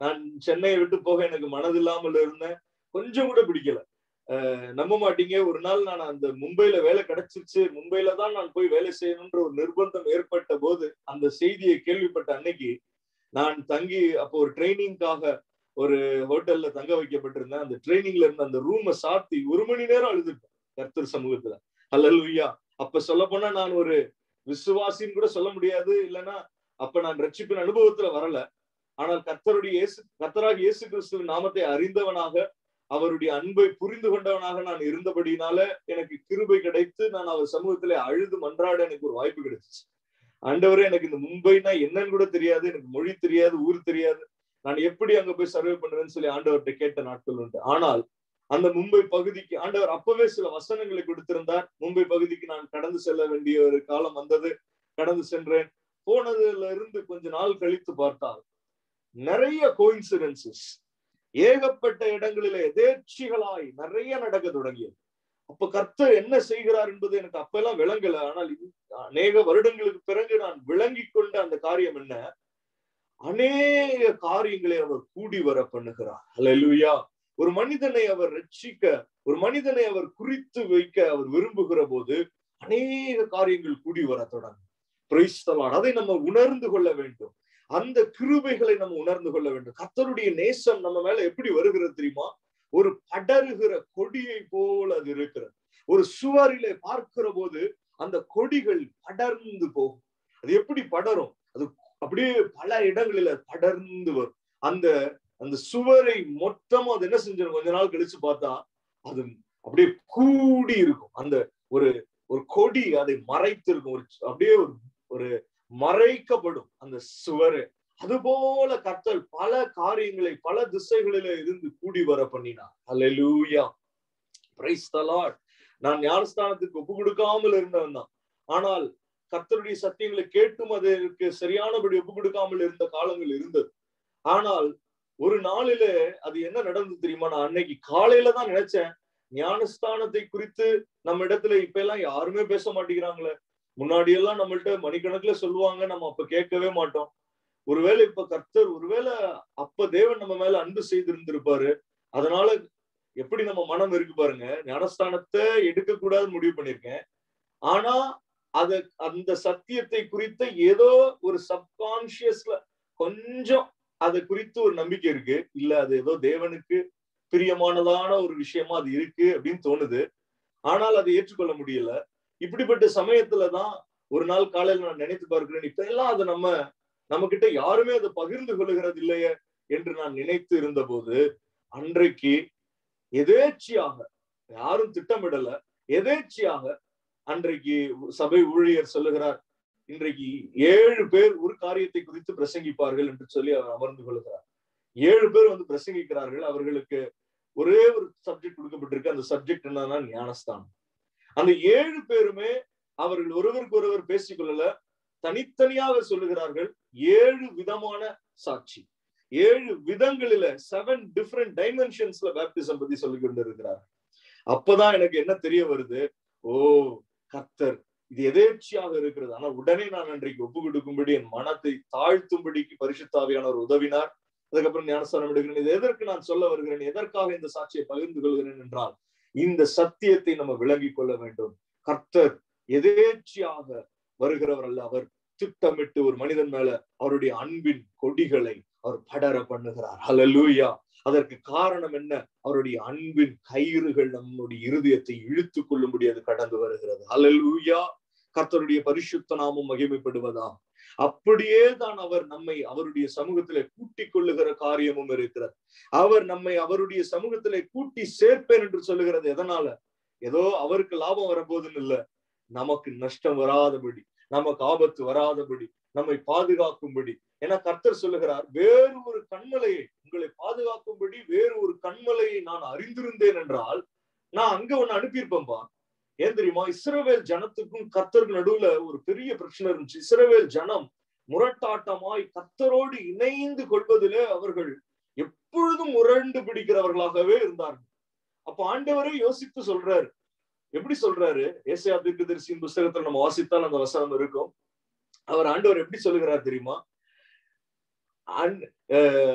நான் சென்னையை விட்டு போக எனக்கு மனதில்லாமல் இருந்தேன் கொஞ்சம் கூட பிடிக்கல நம்ப மாட்டீங்க ஒரு நாள் நான் அந்த மும்பைல வேலை கிடைச்சிருச்சு மும்பைல தான் நான் போய் வேலை செய்யணும்ன்ற ஒரு நிர்பந்தம் ஏற்பட்ட போது அந்த செய்தியை கேள்விப்பட்ட அன்னைக்கு நான் தங்கி அப்போ ஒரு ட்ரைனிங்காக ஒரு ஹோட்டல்ல தங்க வைக்கப்பட்டிருந்தேன் அந்த ட்ரைனிங்ல இருந்த அந்த ரூமை சாத்தி ஒரு மணி நேரம் அழுதுட்டேன் கர்த்தர் சமூகத்துல அல்லலுயா அப்ப சொல்ல போனா நான் ஒரு விசுவாசின்னு கூட சொல்ல முடியாது இல்லைன்னா அப்ப நான் ரட்சிப்பின் அனுபவத்துல வரல ஆனால் கர்த்தருடைய இயேசு கர்த்தராக இயேசு கிறிஸ்துவின் நாமத்தை அறிந்தவனாக அவருடைய அன்பை புரிந்து கொண்டவனாக நான் இருந்தபடினால எனக்கு கிருபை கிடைத்து நான் அவர் சமூகத்திலே அழுது மன்றாட எனக்கு ஒரு வாய்ப்பு கிடைச்சிச்சு ஆண்டவரே எனக்கு இந்த மும்பைனா என்னன்னு கூட தெரியாது எனக்கு மொழி தெரியாது ஊர் தெரியாது நான் எப்படி அங்க போய் சர்வே பண்ணுவேன்னு சொல்லி ஆண்டவர்கிட்ட கேட்ட நாட்கள் உண்டு ஆனால் அந்த மும்பை பகுதிக்கு ஆண்டவர் அப்பவே சில வசனங்களை கொடுத்திருந்தார் மும்பை பகுதிக்கு நான் கடந்து செல்ல வேண்டிய ஒரு காலம் வந்தது கடந்து சென்றேன் போனதுல இருந்து கொஞ்ச நாள் கழித்து பார்த்தால் நிறைய கோயின்சிடன்சஸ் ஏகப்பட்ட இடங்களில எதேர்ச்சிகளாய் நிறைய நடக்க தொடங்கியது அப்ப கர்த்தர் என்ன செய்கிறார் என்பது எனக்கு அப்பெல்லாம் விளங்கல ஆனால் அநேக வருடங்களுக்கு பிறகு நான் விளங்கி கொண்ட அந்த காரியம் என்ன அநேக காரியங்களை அவர் கூடி வர பண்ணுகிறார் அல்லா ஒரு மனிதனை அவர் ரட்சிக்க ஒரு மனிதனை அவர் குறித்து வைக்க அவர் விரும்புகிற போது அநேக காரியங்கள் கூடி வர தொடங்கும் பிரைஸ்தலான் அதை நம்ம உணர்ந்து கொள்ள வேண்டும் அந்த கிருபைகளை நம்ம உணர்ந்து கொள்ள வேண்டும் கத்தருடைய நேசம் நம்ம மேல எப்படி வருகிறது தெரியுமா ஒரு படருகிற கொடியை போல அது இருக்கிறது ஒரு சுவரிலே பார்க்கிற போது அந்த கொடிகள் படர்ந்து போகும் அது எப்படி படரும் அது அப்படியே பல இடங்களில படர்ந்து வரும் அந்த அந்த சுவரை மொத்தமா அது என்ன செஞ்சிடும் கொஞ்ச நாள் கழிச்சு பார்த்தா அது அப்படியே கூடி இருக்கும் அந்த ஒரு ஒரு கொடி அதை மறைத்து இருக்கும் ஒரு அப்படியே ஒரு ஒரு மறைக்கப்படும் அந்த சுவரு அது போல கத்தல் பல காரியங்களை பல திசைகளில இருந்து கூடி வர பண்ணினார் அல்லூயா பிரைஸ் தலாட் நான் ஞானஸ்தானத்துக்கு ஒப்பு கொடுக்காமல் இருந்தவன் தான் ஆனால் கத்தருடைய சத்தியங்களை கேட்டும் அதற்கு சரியானபடி ஒப்பு கொடுக்காமல் இருந்த காலங்கள் இருந்தது ஆனால் ஒரு நாளில அது என்ன நடந்தது தெரியுமா நான் அன்னைக்கு காலையில தான் நினைச்சேன் ஞானஸ்தானத்தை குறித்து நம்ம இடத்துல இப்ப எல்லாம் யாருமே பேச மாட்டேங்கிறாங்களே முன்னாடி எல்லாம் நம்மள்ட்ட மணிக்கணக்குல சொல்லுவாங்க நம்ம அப்ப கேட்கவே மாட்டோம் ஒருவேளை இப்ப கர்த்தர் ஒருவேளை அப்ப தேவன் நம்ம மேல அன்பு செய்திருந்திருப்பாரு அதனால எப்படி நம்ம மனம் இருக்கு பாருங்க ஞானஸ்தானத்தை எடுக்க கூடாதுன்னு முடிவு பண்ணிருக்கேன் ஆனா அத அந்த சத்தியத்தை குறித்த ஏதோ ஒரு சப்கான்சியஸ்ல கொஞ்சம் அதை குறித்து ஒரு நம்பிக்கை இருக்கு இல்ல அது ஏதோ தேவனுக்கு பிரியமானதான ஒரு விஷயமா அது இருக்கு அப்படின்னு தோணுது ஆனால் அதை ஏற்றுக்கொள்ள முடியல இப்படிப்பட்ட சமயத்துலதான் ஒரு நாள் காலையில நான் நினைத்து பார்க்கிறேன் இப்ப எல்லாம் அதை நம்ம நம்ம கிட்ட யாருமே அதை பகிர்ந்து கொள்ளுகிறது இல்லையே என்று நான் நினைத்து இருந்த போது அன்றைக்கு எதேச்சியாக யாரும் திட்டமிடல எதேச்சியாக அன்றைக்கு சபை ஊழியர் சொல்லுகிறார் இன்றைக்கு ஏழு பேர் ஒரு காரியத்தை குறித்து பிரசங்கிப்பார்கள் என்று சொல்லி அவர் அமர்ந்து கொள்கிறார் ஏழு பேர் வந்து பிரசங்கிக்கிறார்கள் அவர்களுக்கு ஒரே ஒரு சப்ஜெக்ட் கொடுக்கப்பட்டிருக்கு அந்த சப்ஜெக்ட் என்னன்னா ஞானஸ்தானம் அந்த ஏழு பேருமே அவர்கள் ஒருவருக்கு ஒருவர் பேசிக்கொள்ளல தனித்தனியாக சொல்லுகிறார்கள் ஏழு விதமான சாட்சி ஏழு விதங்களில செவன் டிஃப்ரெண்ட் டைமென்ஷன்ஸ்ல பேப்டிசம் பத்தி சொல்லி கொண்டு இருக்கிறார் அப்பதான் எனக்கு என்ன தெரிய வருது ஓ கத்தர் இது எதேர்ச்சியாக இருக்கிறது ஆனா உடனே நான் அன்றைக்கு ஒப்பு கொடுக்கும்படி என் மனத்தை தாழ்த்தும்படிக்கு பரிசுத்தாவியானவர் உதவினார் அதுக்கப்புறம் ஞானஸ்தானம் எடுக்கிறேன் இது எதற்கு நான் சொல்ல வருகிறேன் எதற்காக இந்த சாட்சியை பகிர்ந்து கொள்கிறேன் என்றால் இந்த சத்தியத்தை நம்ம விளங்கி கொள்ள வேண்டும் கர்த்தர் எதேச்சியாக வருகிறவர் அல்ல அவர் திட்டமிட்டு ஒரு மனிதன் மேல அவருடைய அன்பின் கொடிகளை அவர் படர பண்ணுகிறார் ஹலலூயா அதற்கு காரணம் என்ன அவருடைய அன்பின் கயிறுகள் நம்முடைய இருதயத்தை இழுத்து கொள்ளும்படி அது கடந்து வருகிறது ஹலலூயா கர்த்தருடைய பரிசுத்த நாமம் மகிமைப்படுவதாம் அப்படியே தான் அவர் நம்மை அவருடைய சமூகத்திலே கூட்டி கொள்ளுகிற காரியமும் இருக்கிறது அவர் நம்மை அவருடைய சமூகத்திலே கூட்டி சேர்ப்பேன் என்று சொல்லுகிறது எதனால ஏதோ அவருக்கு லாபம் வரப்போதுன்னு இல்ல நமக்கு நஷ்டம் வராதபடி நமக்கு ஆபத்து வராதபடி நம்மை பாதுகாக்கும்படி ஏன்னா கர்த்தர் சொல்லுகிறார் வேறு ஒரு கண்மலையை உங்களை பாதுகாக்கும்படி வேறு ஒரு கண்மலையை நான் அறிந்திருந்தேன் என்றால் நான் அங்க ஒண்ணு அனுப்பியிருப்பேன்பா ஏன் தெரியுமா இஸ்ரவேல் ஜனத்துக்கும் கர்த்தருக்கு நடுவுல ஒரு பெரிய பிரச்சனை இருந்துச்சு இஸ்ரவேல் ஜனம் முரட்டாட்டமாய் கர்த்தரோடு இணைந்து கொள்வதிலே அவர்கள் எப்பொழுதும் முரண்டு பிடிக்கிறவர்களாகவே இருந்தார்கள் அப்ப ஆண்டவரே யோசித்து சொல்றாரு எப்படி சொல்றாரு ஏசியா தீர்க்கதரிசியின் புஸ்தகத்துல நம்ம வாசித்தால் அந்த வசனம் இருக்கும் அவர் ஆண்டவர் எப்படி சொல்லுகிறார் தெரியுமா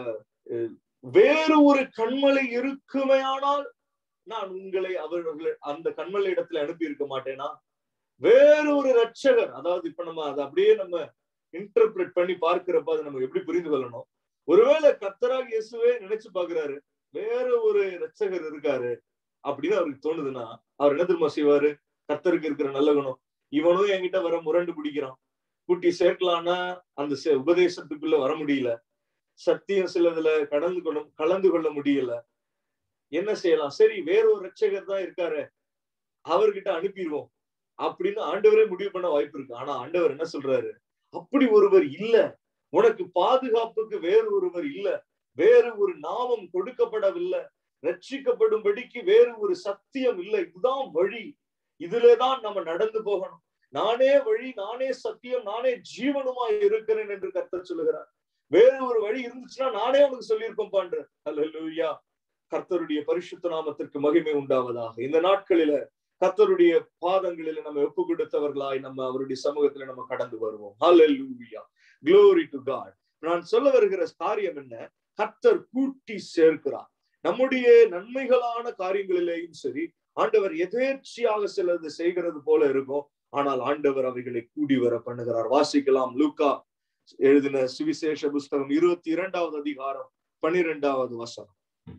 வேறு ஒரு கண்மலை இருக்குமையானால் நான் உங்களை அவர்கள் அந்த கண்மலை இடத்துல அனுப்பி இருக்க மாட்டேனா வேறு ஒரு ரட்சகர் அதாவது இப்ப நம்ம அதை அப்படியே நம்ம இன்டர்பிரட் பண்ணி பார்க்கிறப்ப அதை நம்ம எப்படி புரிந்து கொள்ளணும் ஒருவேளை கத்தராக இயேசுவே நினைச்சு பாக்குறாரு வேற ஒரு ரட்சகர் இருக்காரு அப்படின்னு அவருக்கு தோணுதுன்னா அவர் என்ன திரும்ப செய்வாரு கத்தருக்கு இருக்கிற நல்ல குணம் இவனும் என்கிட்ட வர முரண்டு பிடிக்கிறான் கூட்டி சேர்க்கலான்னா அந்த உபதேசத்துக்குள்ள வர முடியல சத்தியம் சிலதுல கடந்து கொள்ள கலந்து கொள்ள முடியல என்ன செய்யலாம் சரி வேற ஒரு ரட்சகர் தான் இருக்காரு அவர்கிட்ட அனுப்பிடுவோம் அப்படின்னு ஆண்டவரே முடிவு பண்ண வாய்ப்பு இருக்கு ஆனா ஆண்டவர் என்ன சொல்றாரு அப்படி ஒருவர் இல்ல உனக்கு பாதுகாப்புக்கு வேறு ஒருவர் இல்ல வேறு ஒரு நாமம் கொடுக்கப்படவில்லை ரட்சிக்கப்படும்படிக்கு வேறு ஒரு சத்தியம் இல்லை இதுதான் வழி இதுலதான் நம்ம நடந்து போகணும் நானே வழி நானே சத்தியம் நானே ஜீவனுமா இருக்கிறேன் என்று கர்த்தர் சொல்லுகிறார் வேறு ஒரு வழி இருந்துச்சுன்னா நானே உனக்கு சொல்லியிருக்கோம் பான்ற அல்லா கர்த்தருடைய பரிசுத்த நாமத்திற்கு மகிமை உண்டாவதாக இந்த நாட்களில கர்த்தருடைய பாதங்களில நம்ம ஒப்பு கொடுத்தவர்களாய் நம்ம அவருடைய சமூகத்துல நம்ம கடந்து வருவோம் ஹalleluya glory to god நான் சொல்ல வருகிற காரியம் என்ன கர்த்தர் கூட்டி சேர்க்கிறார் நம்முடைய நன்மைகளான காரியங்களிலேயும் சரி ஆண்டவர் எதேர்ச்சியாக சிலது செய்கிறது போல இருக்கும் ஆனால் ஆண்டவர் அவைகளை கூடி வர பண்ணுகிறார் வாசிக்கலாம் லூக்கா எழுதின சுவிசேஷ புஸ்தகம் இருபத்தி இரண்டாவது அதிகாரம் பன்னிரெண்டாவது வசனம்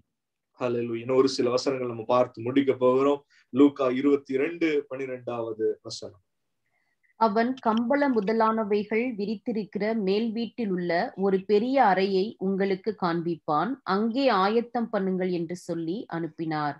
ஹலோ இன்னும் ஒரு சில வசனங்கள் நம்ம பார்த்து முடிக்க போகிறோம் லூக்கா இருபத்தி இரண்டு பனிரெண்டாவது வசனம் அவன் கம்பள முதலானவைகள் விரித்திருக்கிற மேல் வீட்டில் உள்ள ஒரு பெரிய அறையை உங்களுக்கு காண்பிப்பான் அங்கே ஆயத்தம் பண்ணுங்கள் என்று சொல்லி அனுப்பினார்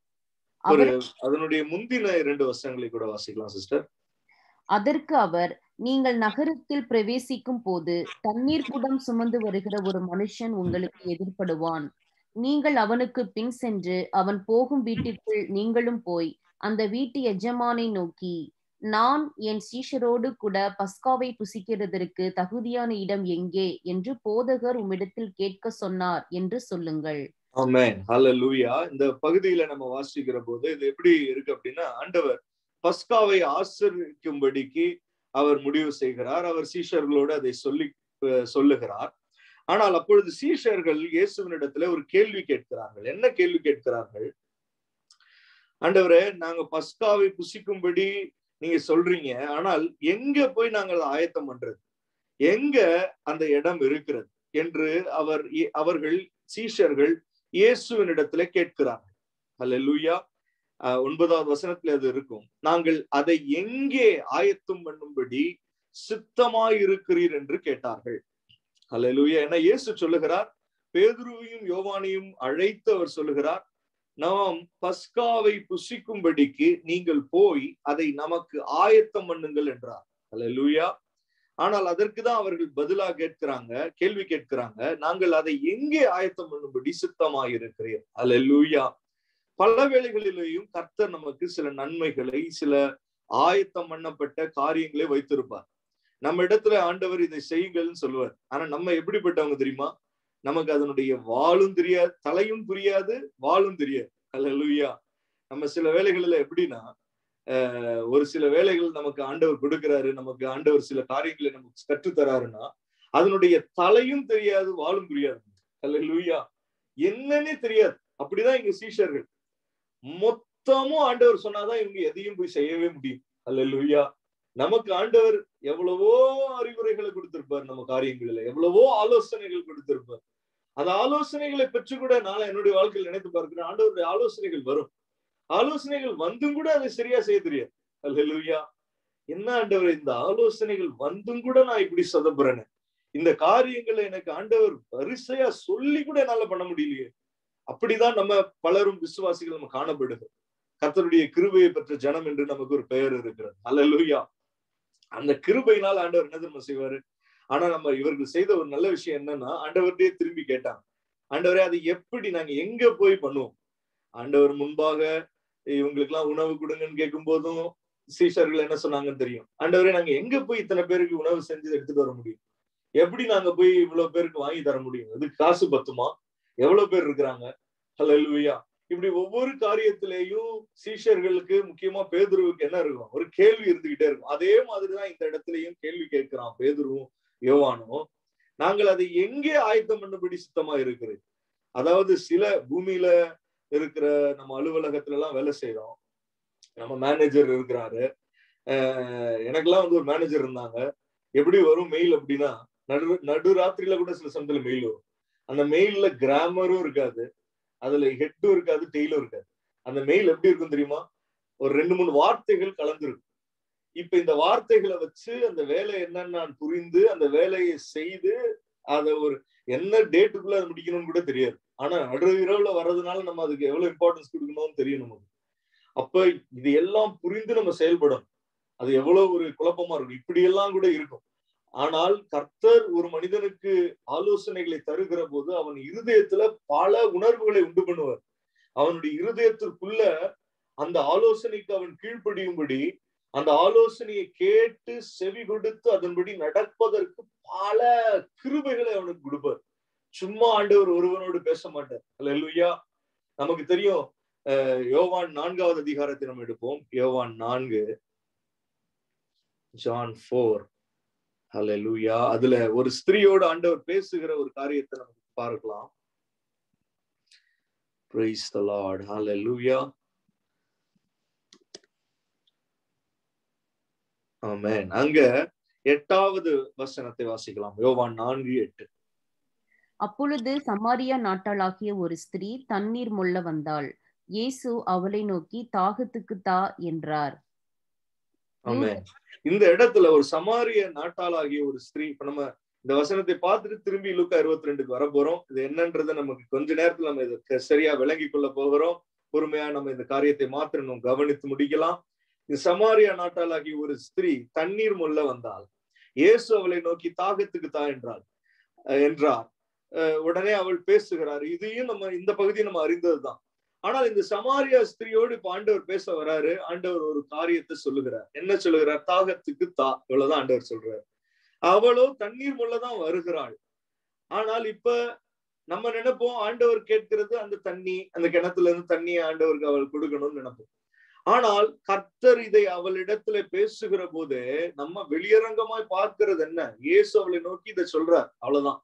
ஒரு அதனுடைய முந்தின இரண்டு வசனங்களை கூட வாசிக்கலாம் சிஸ்டர் அதற்கு அவர் நீங்கள் நகரத்தில் பிரவேசிக்கும் போது தண்ணீர் குடம் சுமந்து வருகிற ஒரு மனுஷன் உங்களுக்கு எதிர்படுவான் நீங்கள் அவனுக்கு பின் சென்று அவன் போகும் வீட்டிற்குள் நீங்களும் போய் அந்த வீட்டு எஜமானை நோக்கி நான் என் சீஷரோடு கூட பஸ்காவை புசிக்கிறதற்கு தகுதியான இடம் எங்கே என்று போதகர் உம்மிடத்தில் கேட்க சொன்னார் என்று சொல்லுங்கள் ஆமேன் ஹalleluya இந்த பகுதியில நம்ம வாசிக்கிற போது இது எப்படி இருக்கு அப்படின்னா ஆண்டவர் பஸ்காவை ஆசிரிக்கும்படிக்கு அவர் முடிவு செய்கிறார் அவர் சீஷர்களோடு அதை சொல்லி சொல்லுகிறார் ஆனால் அப்பொழுது சீஷர்கள் இயேசுவினிடத்துல ஒரு கேள்வி கேட்கிறார்கள் என்ன கேள்வி கேட்கிறார்கள் ஆண்டவரே நாங்க பஸ்காவை புசிக்கும்படி நீங்க சொல்றீங்க ஆனால் எங்க போய் நாங்கள் ஆயத்தம் பண்றது எங்க அந்த இடம் இருக்கிறது என்று அவர் அவர்கள் சீஷர்கள் இயேசுவினிடத்துல கேட்கிறார்கள் அல்ல லூயா ஒன்பதாவது வசனத்துல அது இருக்கும் நாங்கள் அதை எங்கே ஆயத்தம் பண்ணும்படி சித்தமாயிருக்கிறீர் என்று கேட்டார்கள் அல்ல லூயா என்ன இயேசு சொல்லுகிறார் பேதுருவையும் யோவானையும் அழைத்து அவர் சொல்லுகிறார் நாம் பஸ்காவை புசிக்கும்படிக்கு நீங்கள் போய் அதை நமக்கு ஆயத்தம் பண்ணுங்கள் என்றார் அல்ல லூயா ஆனால் அதற்கு தான் அவர்கள் பதிலா கேட்கிறாங்க கேள்வி கேட்கிறாங்க நாங்கள் அதை எங்கே ஆயத்தம் பண்ணும்படி சித்தமாயிருக்கிறீர் அல்ல லூயா பல வேளைகளிலேயும் கர்த்தர் நமக்கு சில நன்மைகளை சில ஆயத்தம் பண்ணப்பட்ட காரியங்களை வைத்திருப்பார் நம்ம இடத்துல ஆண்டவர் இதை செய்யுங்கள்னு சொல்லுவார் ஆனா நம்ம எப்படிப்பட்டவங்க தெரியுமா நமக்கு அதனுடைய வாளும் தெரியாது தலையும் புரியாது வாளும் தெரியாது அல்ல நம்ம சில வேலைகளில எப்படின்னா ஒரு சில வேலைகள் நமக்கு ஆண்டவர் கொடுக்கிறாரு நமக்கு ஆண்டவர் சில காரியங்களை நமக்கு கற்றுத்தராருன்னா அதனுடைய தலையும் தெரியாது வாழும் புரியாது அல்ல லூயா என்னன்னே தெரியாது அப்படிதான் இங்க சீஷர்கள் மொத்தமும் ஆண்டவர் சொன்னாதான் இவங்க எதையும் போய் செய்யவே முடியும் அல்ல லூயா நமக்கு ஆண்டவர் எவ்வளவோ அறிவுரைகளை கொடுத்திருப்பார் நம்ம காரியங்களில எவ்வளவோ ஆலோசனைகள் கொடுத்திருப்பார் அந்த ஆலோசனைகளை பெற்று கூட நான் என்னுடைய வாழ்க்கையில் நினைத்து பார்க்கிறேன் ஆண்டவருடைய ஆலோசனைகள் வரும் ஆலோசனைகள் வந்தும் கூட அதை சரியா செய்ய தெரியாது அல்லா என்ன ஆண்டவர் இந்த ஆலோசனைகள் வந்தும் கூட நான் இப்படி சொதப்புறேன்னு இந்த காரியங்களை எனக்கு ஆண்டவர் வரிசையா சொல்லி கூட என்னால பண்ண முடியலையே அப்படிதான் நம்ம பலரும் விசுவாசிகள் நம்ம காணப்படுது கத்தருடைய கிருபையை பெற்ற ஜனம் என்று நமக்கு ஒரு பெயர் இருக்கிறது அல்லா அந்த கிருபையினால் ஆண்டவர் என்ன தெரியுமா செய்வாரு ஆனா நம்ம இவர்கள் செய்த ஒரு நல்ல விஷயம் என்னன்னா ஆண்டவர்கிட்டயே திரும்பி கேட்டாங்க ஆண்டவரே அது எப்படி நாங்க எங்க போய் பண்ணுவோம் ஆண்டவர் முன்பாக இவங்களுக்கு எல்லாம் உணவு கொடுங்கன்னு கேட்கும் போதும் சீஷர்கள் என்ன சொன்னாங்கன்னு தெரியும் ஆண்டவரே நாங்க எங்க போய் இத்தனை பேருக்கு உணவு செஞ்சு எடுத்துட்டு வர முடியும் எப்படி நாங்க போய் இவ்வளவு பேருக்கு வாங்கி தர முடியும் இது காசு பத்துமா எவ்வளவு பேர் இருக்கிறாங்க ஹலோ இப்படி ஒவ்வொரு காரியத்திலேயும் சீஷர்களுக்கு முக்கியமா பேதுருவுக்கு என்ன இருக்கும் ஒரு கேள்வி இருந்துகிட்டே இருக்கும் அதே மாதிரிதான் இந்த இடத்துலயும் கேள்வி கேட்கிறான் பேதுருவும் யோவானும் நாங்கள் அதை எங்கே ஆயத்தம் பண்ணபடி சித்தமா இருக்கிறது அதாவது சில பூமியில இருக்கிற நம்ம அலுவலகத்துல எல்லாம் வேலை செய்யறோம் நம்ம மேனேஜர் இருக்கிறாரு எனக்கெல்லாம் வந்து ஒரு மேனேஜர் இருந்தாங்க எப்படி வரும் மெயில் அப்படின்னா நடு நடு ராத்திரியில கூட சில சமயத்துல மெயில் வரும் அந்த மெயில்ல கிராமரும் இருக்காது அதுல ஹெட்டும் இருக்காது டெய்லும் இருக்காது அந்த மெயில் எப்படி இருக்கும் தெரியுமா ஒரு ரெண்டு மூணு வார்த்தைகள் கலந்துருக்கும் இப்ப இந்த வார்த்தைகளை வச்சு அந்த வேலை என்னன்னு நான் புரிந்து அந்த வேலையை செய்து அதை ஒரு என்ன டேட்டுக்குள்ள அதை முடிக்கணும்னு கூட தெரியாது ஆனா நடு இரவுல வர்றதுனால நம்ம அதுக்கு எவ்வளவு இம்பார்ட்டன்ஸ் கொடுக்கணும்னு தெரியும் நமக்கு அப்ப இது எல்லாம் புரிந்து நம்ம செயல்படணும் அது எவ்வளவு ஒரு குழப்பமா இருக்கும் இப்படி எல்லாம் கூட இருக்கும் ஆனால் கர்த்தர் ஒரு மனிதனுக்கு ஆலோசனைகளை தருகிற போது அவன் இருதயத்துல பல உணர்வுகளை உண்டு பண்ணுவார் அவனுடைய இருதயத்திற்குள்ள அந்த ஆலோசனைக்கு அவன் கீழ்ப்படியும்படி அந்த ஆலோசனையை கேட்டு செவி கொடுத்து அதன்படி நடப்பதற்கு பல கிருபைகளை அவனுக்கு கொடுப்பார் சும்மா ஆண்டவர் ஒருவனோடு பேச மாட்டார் அல்லா நமக்கு தெரியும் யோவான் நான்காவது அதிகாரத்தை நம்ம எடுப்போம் யோவான் நான்கு ஜான் போர் ஹலூயா அதுல ஒரு ஸ்திரீயோடு ஆண்டவர் பேசுகிற ஒரு காரியத்தை நமக்கு பார்க்கலாம் Praise the Lord. Hallelujah. Amen. அங்க எட்டாவது வசனத்தை வாசிக்கலாம் யோவான் நான்கு எட்டு அப்பொழுது சமாரியா நாட்டாளாகிய ஒரு ஸ்திரீ தண்ணீர் மொள்ள வந்தாள் இயேசு அவளை நோக்கி தாகத்துக்கு தா என்றார் ஆமென் இந்த இடத்துல ஒரு சமாரிய நாட்டாளாகிய ஒரு ஸ்திரீ இப்ப நம்ம இந்த வசனத்தை பார்த்துட்டு திரும்பி லுக்கா இருபத்தி ரெண்டுக்கு வர போறோம் இது என்னன்றது நமக்கு கொஞ்ச நேரத்துல நம்ம இதை சரியா விளங்கி கொள்ள போகிறோம் பொறுமையா நம்ம இந்த காரியத்தை மாத்திரம் கவனித்து முடிக்கலாம் இந்த சமாரியா நாட்டாளாகிய ஒரு ஸ்திரீ தண்ணீர் முல்ல வந்தால் இயேசு அவளை நோக்கி தாகத்துக்கு தா என்றாள் என்றார் உடனே அவள் பேசுகிறார் இதையும் நம்ம இந்த பகுதியை நம்ம அறிந்ததுதான் ஆனால் இந்த சமாரியா ஸ்திரியோடு இப்ப ஆண்டவர் பேச வராரு ஆண்டவர் ஒரு காரியத்தை சொல்லுகிறார் என்ன சொல்லுகிறார் தாகத்துக்கு தா இவ்வளவுதான் ஆண்டவர் சொல்றாரு அவளோ தண்ணீர் முள்ளதான் வருகிறாள் ஆனால் இப்ப நம்ம நினைப்போம் ஆண்டவர் கேட்கிறது அந்த தண்ணி அந்த கிணத்துல இருந்து தண்ணியை ஆண்டவருக்கு அவள் கொடுக்கணும்னு நினைப்போம் ஆனால் கர்த்தர் இதை அவளிடத்துல பேசுகிற போது நம்ம வெளியரங்கமாய் பார்க்கிறது என்ன இயேசு அவளை நோக்கி இதை சொல்றார் அவ்வளவுதான்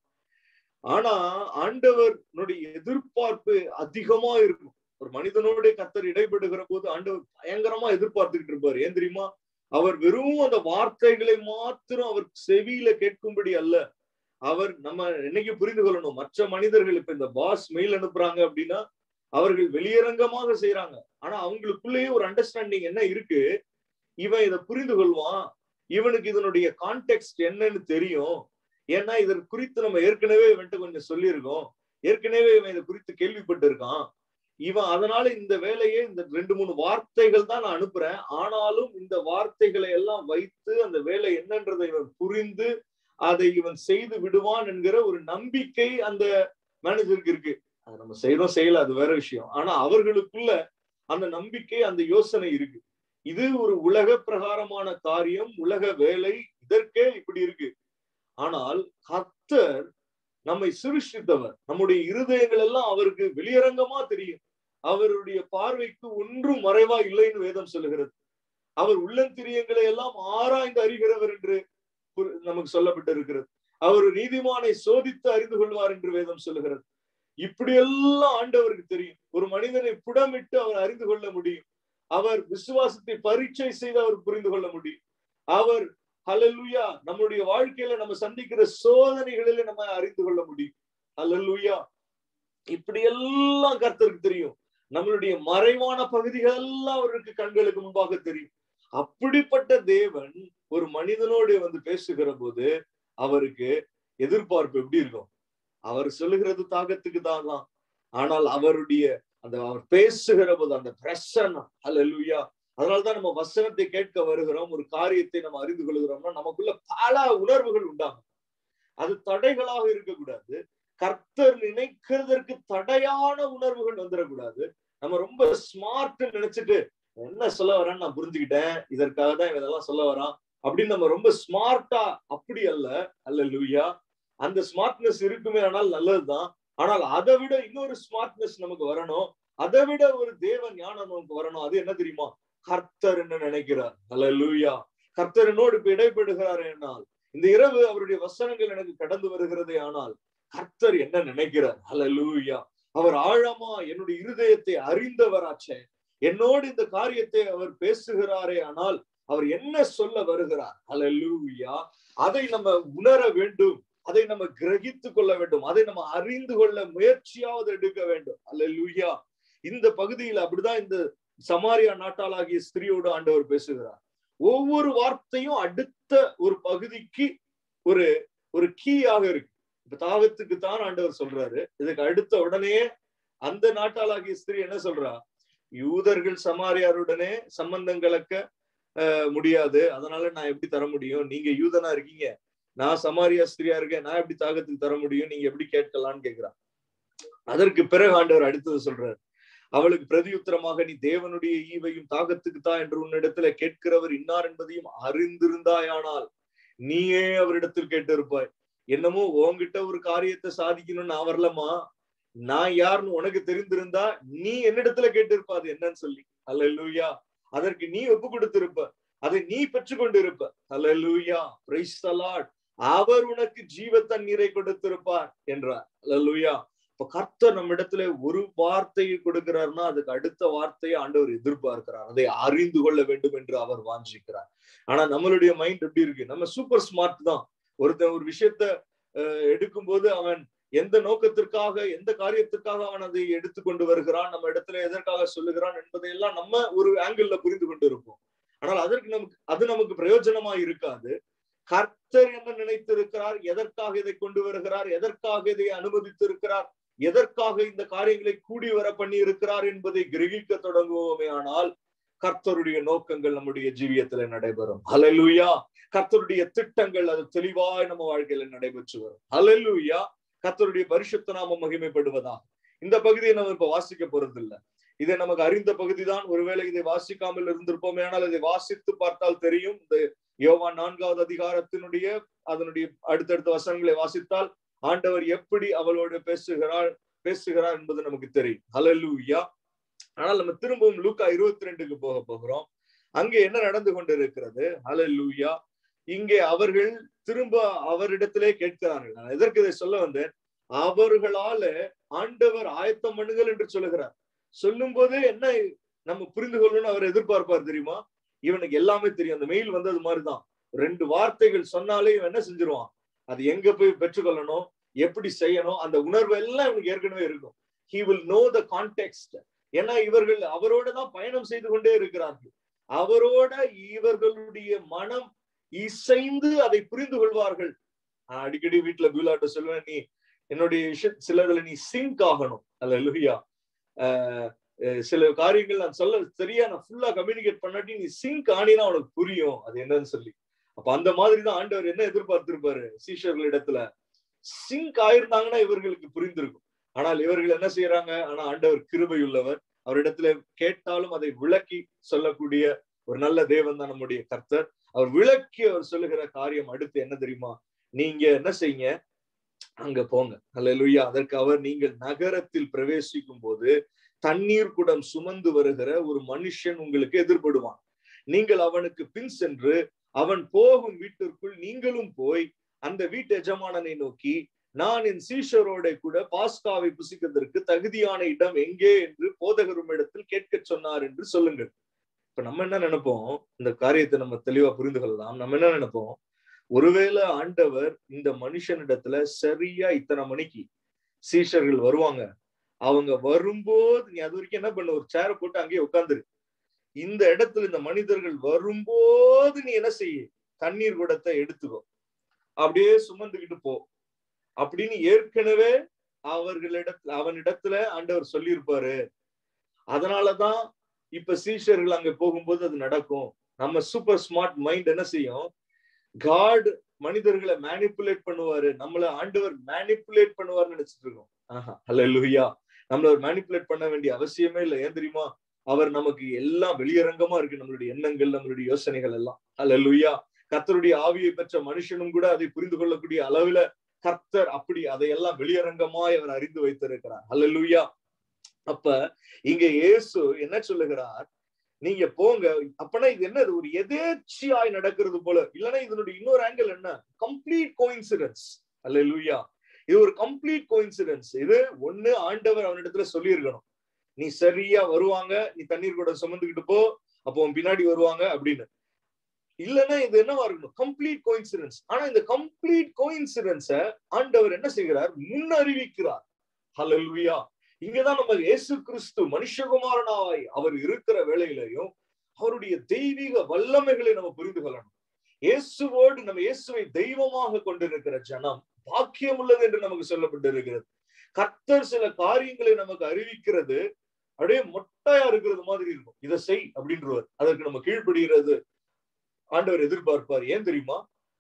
ஆனா ஆண்டவருடைய எதிர்பார்ப்பு அதிகமா இருக்கும் ஒரு மனிதனோட கத்தர் இடைபடுகிற போது ஆண்டவர் பயங்கரமா எதிர்பார்த்துக்கிட்டு இருப்பாரு ஏன் தெரியுமா அவர் வெறும் அந்த வார்த்தைகளை மாத்திரம் அவர் செவியில கேட்கும்படி அல்ல அவர் நம்ம என்னைக்கு புரிந்து கொள்ளணும் மற்ற மனிதர்கள் இப்ப இந்த பாஸ் மெயில் அனுப்புறாங்க அப்படின்னா அவர்கள் வெளியரங்கமாக செய்யறாங்க ஆனா அவங்களுக்குள்ளேயே ஒரு அண்டர்ஸ்டாண்டிங் என்ன இருக்கு இவன் இதை புரிந்து கொள்வான் இவனுக்கு இதனுடைய கான்டெக்ட் என்னன்னு தெரியும் ஏன்னா இதன் குறித்து நம்ம ஏற்கனவே இவன்ட்டு கொஞ்சம் சொல்லியிருக்கோம் ஏற்கனவே இவன் இதை குறித்து கேள்விப்பட்டு இருக்கான் இவன் அதனால இந்த வேலையை இந்த ரெண்டு மூணு வார்த்தைகள் தான் நான் அனுப்புறேன் ஆனாலும் இந்த வார்த்தைகளை எல்லாம் வைத்து அந்த வேலை என்னன்றதை இவன் புரிந்து அதை இவன் செய்து விடுவான் என்கிற ஒரு நம்பிக்கை அந்த மேனேஜருக்கு இருக்கு அதை நம்ம செய்யறோம் செய்யல அது வேற விஷயம் ஆனா அவர்களுக்குள்ள அந்த நம்பிக்கை அந்த யோசனை இருக்கு இது ஒரு உலக பிரகாரமான காரியம் உலக வேலை இதற்கே இப்படி இருக்கு ஆனால் கத்தர் நம்மை சிருஷ்டித்தவர் நம்முடைய இருதயங்கள் எல்லாம் அவருக்கு வெளியரங்கமா தெரியும் அவருடைய பார்வைக்கு ஒன்றும் மறைவா இல்லைன்னு வேதம் சொல்லுகிறது அவர் உள்ளந்திரியங்களை எல்லாம் ஆராய்ந்து அறிகிறவர் என்று நமக்கு சொல்லப்பட்டு இருக்கிறது அவர் நீதிமானை சோதித்து அறிந்து கொள்வார் என்று வேதம் சொல்லுகிறது இப்படியெல்லாம் ஆண்டவருக்கு தெரியும் ஒரு மனிதனை புடமிட்டு அவர் அறிந்து கொள்ள முடியும் அவர் விசுவாசத்தை பரீட்சை செய்து அவர் புரிந்து கொள்ள முடியும் அவர் ஹலல்லுயா நம்மளுடைய வாழ்க்கையில நம்ம சந்திக்கிற சோதனைகளில நம்ம அறிந்து கொள்ள முடியும் ஹலல்லுயா இப்படி எல்லாம் கர்த்தருக்கு தெரியும் நம்மளுடைய மறைவான பகுதிகள் எல்லாம் அவருக்கு கண்களுக்கு முன்பாக தெரியும் அப்படிப்பட்ட தேவன் ஒரு மனிதனோடு வந்து பேசுகிற போது அவருக்கு எதிர்பார்ப்பு எப்படி இருக்கும் அவர் சொல்லுகிறது தாகத்துக்கு தான் தான் ஆனால் அவருடைய அந்த அவர் பேசுகிற போது அந்த பிரசன்னம் ஹலல்லுயா அதனாலதான் நம்ம வசனத்தை கேட்க வருகிறோம் ஒரு காரியத்தை நம்ம அறிந்து கொள்கிறோம்னா நமக்குள்ள பல உணர்வுகள் உண்டாகும் அது தடைகளாக இருக்கக்கூடாது கர்த்தர் நினைக்கிறதற்கு தடையான உணர்வுகள் வந்துடக்கூடாது நம்ம ரொம்ப ஸ்மார்ட் நினைச்சிட்டு என்ன சொல்ல வரான்னு நான் புரிஞ்சுக்கிட்டேன் இதற்காக தான் இதெல்லாம் சொல்ல வரான் அப்படின்னு நம்ம ரொம்ப ஸ்மார்ட்டா அப்படி அல்ல அல்ல லூயா அந்த ஸ்மார்ட்னஸ் இருக்குமே ஆனால் நல்லதுதான் ஆனால் அதை விட இன்னொரு ஸ்மார்ட்னஸ் நமக்கு வரணும் அதை விட ஒரு தேவ ஞானம் நமக்கு வரணும் அது என்ன தெரியுமா கர்த்தர் என்ன நினைக்கிறார் அல்ல லூயா கர்த்தர் என்னோடு இப்ப இடைப்படுகிறார் என்னால் இந்த இரவு அவருடைய வசனங்கள் எனக்கு கடந்து வருகிறதே ஆனால் கர்த்தர் என்ன நினைக்கிறார் ஹalleluya அவர் ஆழமா என்னுடைய இருதயத்தை அறிந்தவராச்சே என்னோடு இந்த காரியத்தை அவர் பேசுகிறாரே ஆனால் அவர் என்ன சொல்ல வருகிறார் ஹalleluya அதை நம்ம உணர வேண்டும் அதை நம்ம கிரகித்து கொள்ள வேண்டும் அதை நம்ம அறிந்து கொள்ள முயற்சியாவது எடுக்க வேண்டும் ஹalleluya இந்த பகுதியில் அப்படிதான் இந்த சமாரியா நாட்டாளாகிய ஸ்திரியோடு ஆண்டவர் பேசுகிறார் ஒவ்வொரு வார்த்தையும் அடுத்த ஒரு பகுதிக்கு ஒரு ஒரு கீயாக இருக்கு இப்ப தாகத்துக்கு தான் ஆண்டவர் சொல்றாரு இதுக்கு அடுத்த உடனே அந்த நாட்டாளாகிய ஸ்திரீ என்ன சொல்றா யூதர்கள் சமாரியாருடனே சம்பந்தம் கலக்க முடியாது அதனால நான் எப்படி தர முடியும் நீங்க யூதனா இருக்கீங்க நான் சமாரியா ஸ்திரியா இருக்கேன் நான் எப்படி தாகத்துக்கு தர முடியும் நீங்க எப்படி கேட்கலாம்னு கேக்குறான் அதற்கு பிறகு ஆண்டவர் அடுத்தது சொல்றாரு அவளுக்கு பிரதியுத்தரமாக நீ தேவனுடைய ஈவையும் தாகத்துக்கு தான் என்று உன்னிடத்துல கேட்கிறவர் இன்னார் என்பதையும் அறிந்திருந்தாயானால் நீயே அவரிடத்தில் கேட்டிருப்பாய் என்னமோ உன்கிட்ட ஒரு காரியத்தை சாதிக்கணும்னு நான் வரலமா நான் யாருன்னு உனக்கு தெரிந்திருந்தா நீ என்னிடத்துல கேட்டிருப்ப அது என்னன்னு சொல்லி அல்ல லூயா அதற்கு நீ ஒப்பு கொடுத்திருப்ப அதை நீ பெற்றுக்கொண்டு இருப்ப அல்ல லூயா அவர் உனக்கு ஜீவ தண்ணீரை கொடுத்திருப்பார் என்றார் அல்ல லூயா இப்ப கர்த்தர் நம்ம இடத்துல ஒரு வார்த்தையை கொடுக்கிறார்னா அதுக்கு அடுத்த வார்த்தையை ஆண்டவர் எதிர்பார்க்கிறார் அதை அறிந்து கொள்ள வேண்டும் என்று அவர் வாஞ்சிக்கிறார் ஆனா நம்மளுடைய மைண்ட் எப்படி இருக்கு நம்ம சூப்பர் ஸ்மார்ட் தான் ஒருத்தன் ஒரு விஷயத்த எடுக்கும் போது அவன் எந்த நோக்கத்திற்காக எந்த காரியத்திற்காக அவன் அதை எடுத்து கொண்டு வருகிறான் நம்ம இடத்துல எதற்காக சொல்லுகிறான் என்பதையெல்லாம் நம்ம ஒரு ஆங்கிள் புரிந்து கொண்டு இருப்போம் ஆனால் அதற்கு நமக்கு அது நமக்கு பிரயோஜனமா இருக்காது கர்த்தர் என்ன நினைத்திருக்கிறார் எதற்காக இதை கொண்டு வருகிறார் எதற்காக இதை அனுமதித்திருக்கிறார் எதற்காக இந்த காரியங்களை கூடி வர பண்ணி இருக்கிறார் என்பதை கிரகிக்க தொடங்குவோமே ஆனால் கர்த்தருடைய நோக்கங்கள் நம்முடைய ஜீவியத்துல நடைபெறும் அலலுயா கர்த்தருடைய திட்டங்கள் அது தெளிவாய் நம்ம வாழ்க்கையில நடைபெற்று வரும் அலலுயா கர்த்தருடைய பரிசுத்த நாம மகிமைப்படுவதா இந்த பகுதியை நம்ம இப்ப வாசிக்க போறது இல்ல இதை நமக்கு அறிந்த பகுதிதான் ஒருவேளை இதை வாசிக்காமல் இருந்திருப்போமே ஆனால் இதை வாசித்து பார்த்தால் தெரியும் இந்த யோவான் நான்காவது அதிகாரத்தினுடைய அதனுடைய அடுத்தடுத்த வசனங்களை வாசித்தால் ஆண்டவர் எப்படி அவளோடு பேசுகிறார் பேசுகிறார் என்பது நமக்கு தெரியும் ஹலலூயா ஆனால் நம்ம திரும்பவும் லூக்கா இருபத்தி ரெண்டுக்கு போக போகிறோம் அங்கே என்ன நடந்து கொண்டிருக்கிறது ஹலலூயா இங்கே அவர்கள் திரும்ப அவரிடத்திலே கேட்கிறார்கள் நான் எதற்கு இதை சொல்ல வந்தேன் அவர்களால ஆண்டவர் ஆயத்தம் பண்ணுங்கள் என்று சொல்லுகிறார் சொல்லும் போதே என்ன நம்ம புரிந்து கொள்ளணும் அவர் எதிர்பார்ப்பார் தெரியுமா இவனுக்கு எல்லாமே தெரியும் அந்த மெயில் வந்தது மாதிரிதான் ரெண்டு வார்த்தைகள் சொன்னாலே இவன் என்ன செஞ்சிருவான் அது எங்க போய் பெற்றுக்கொள்ளணும் எப்படி செய்யணும் அந்த உணர்வு எல்லாம் இவனுக்கு ஏற்கனவே இருக்கும் he will know the context ஏன்னா இவர்கள் அவரோட தான் பயணம் செய்து கொண்டே இருக்கிறார்கள் அவரோட இவர்களுடைய மனம் இசைந்து அதை புரிந்து கொள்வார்கள் அடிக்கடி வீட்டுல பியூலாட்ட சொல்லுவேன் நீ என்னுடைய விஷய சிலதுல நீ சிங்க் ஆகணும் அல்ல லுஹியா சில காரியங்கள் நான் சொல்ல சரியா நான் ஃபுல்லா கம்யூனிகேட் பண்ணாட்டி நீ சிங்க் ஆனினா உனக்கு புரியும் அது என்னன்னு சொல்லி அப்ப அந்த மாதிரிதான் ஆண்டவர் என்ன எதிர்பார்த்திருப்பாரு சீஷர்கள் இடத்துல சிங்க் ஆயிருந்தாங்கன்னா இவர்களுக்கு புரிந்திருக்கும் ஆனால் இவர்கள் என்ன செய்யறாங்க ஆனா ஆண்டவர் கிருபை உள்ளவர் அவரிடத்துல கேட்டாலும் அதை விளக்கி சொல்லக்கூடிய ஒரு நல்ல தேவன் தான் நம்முடைய கர்த்தர் அவர் விளக்கி அவர் சொல்லுகிற காரியம் அடுத்து என்ன தெரியுமா நீங்க என்ன செய்யுங்க அங்க போங்க அல்ல அதற்கு அவர் நீங்கள் நகரத்தில் பிரவேசிக்கும் போது தண்ணீர் குடம் சுமந்து வருகிற ஒரு மனுஷன் உங்களுக்கு எதிர்படுவான் நீங்கள் அவனுக்கு பின் சென்று அவன் போகும் வீட்டிற்குள் நீங்களும் போய் அந்த வீட்டு எஜமானனை நோக்கி நான் என் சீஷரோட கூட பாஸ்காவை புசிக்கிறதற்கு தகுதியான இடம் எங்கே என்று போதகரும் இடத்தில் கேட்க சொன்னார் என்று சொல்லுங்கள் இப்ப நம்ம என்ன நினைப்போம் இந்த காரியத்தை நம்ம தெளிவா புரிந்து கொள்ளலாம் நம்ம என்ன நினைப்போம் ஒருவேளை ஆண்டவர் இந்த மனுஷனிடத்துல சரியா இத்தனை மணிக்கு சீஷர்கள் வருவாங்க அவங்க வரும்போது நீ அது வரைக்கும் என்ன பண்ண ஒரு சேரை போட்டு அங்கேயே உட்காந்துரு இந்த இடத்துல இந்த மனிதர்கள் வரும்போது நீ என்ன செய்ய தண்ணீர் குடத்தை எடுத்துக்கோ அப்படியே சுமந்துக்கிட்டு போ அப்படின்னு ஏற்கனவே அவர்களிடத்துல அவனிடத்துல ஆண்டவர் சொல்லியிருப்பாரு அதனாலதான் இப்ப சீஷர்கள் அங்க போகும்போது அது நடக்கும் நம்ம சூப்பர் ஸ்மார்ட் மைண்ட் என்ன செய்யும் காட் மனிதர்களை மேனிப்புலேட் பண்ணுவாரு நம்மள ஆண்டவர் மேனிப்புலேட் பண்ணுவார்னு நினைச்சிட்டு இருக்கோம் ஆஹா அல்ல லுஹியா நம்மள ஒரு மேனிப்புலேட் பண்ண வேண்டிய அவசியமே இல்லை ஏன் தெரியுமா அவர் நமக்கு எல்லாம் வெளியரங்கமா இருக்கு நம்மளுடைய எண்ணங்கள் நம்மளுடைய யோசனைகள் எல்லாம் அல்ல லுய்யா கர்த்தருடைய ஆவியை பெற்ற மனுஷனும் கூட அதை புரிந்து கொள்ளக்கூடிய அளவுல கர்த்தர் அப்படி அதையெல்லாம் வெளியரங்கமாய் அவர் அறிந்து வைத்திருக்கிறார் அல்ல லுய்யா அப்ப இங்க இயேசு என்ன சொல்லுகிறார் நீங்க போங்க அப்பனா இது என்ன ஒரு எதேச்சியாய் நடக்கிறது போல இல்லைன்னா இதனுடைய இன்னொரு ஆங்கிள் என்ன கம்ப்ளீட் கோயின்சிடன்ஸ் அல்ல லூயா இது ஒரு கம்ப்ளீட் கோயின்சிடன்ஸ் இது ஒண்ணு ஆண்டவர் அவனிடத்துல சொல்லியிருக்கணும் நீ சரியா வருவாங்க நீ தண்ணீர் கூட சுமந்துக்கிட்டு போ அப்போ உன் பின்னாடி வருவாங்க அப்படின்னு இல்லைன்னா இது என்னவா இருக்கணும் கம்ப்ளீட் கோயின்சிடன்ஸ் ஆனா இந்த கம்ப்ளீட் கோயின்சிடன்ஸ ஆண்டவர் என்ன செய்கிறார் முன்னறிவிக்கிறார் ஹலல்வியா இங்கதான் நம்ம இயேசு கிறிஸ்து மனுஷகுமாரனாய் அவர் இருக்கிற வேளையிலையும் அவருடைய தெய்வீக வல்லமைகளை நம்ம புரிந்து கொள்ளணும் இயேசுவோடு நம்ம இயேசுவை தெய்வமாக கொண்டிருக்கிற ஜனம் பாக்கியம் உள்ளது என்று நமக்கு சொல்லப்பட்டிருக்கிறது கர்த்தர் சில காரியங்களை நமக்கு அறிவிக்கிறது அப்படியே மொட்டையா இருக்கிறது மாதிரி இருக்கும் இதை செய் அப்படின்றவர் அதற்கு நம்ம கீழ்ப்படுகிறது ஆண்டவர் எதிர்பார்ப்பார் ஏன் தெரியுமா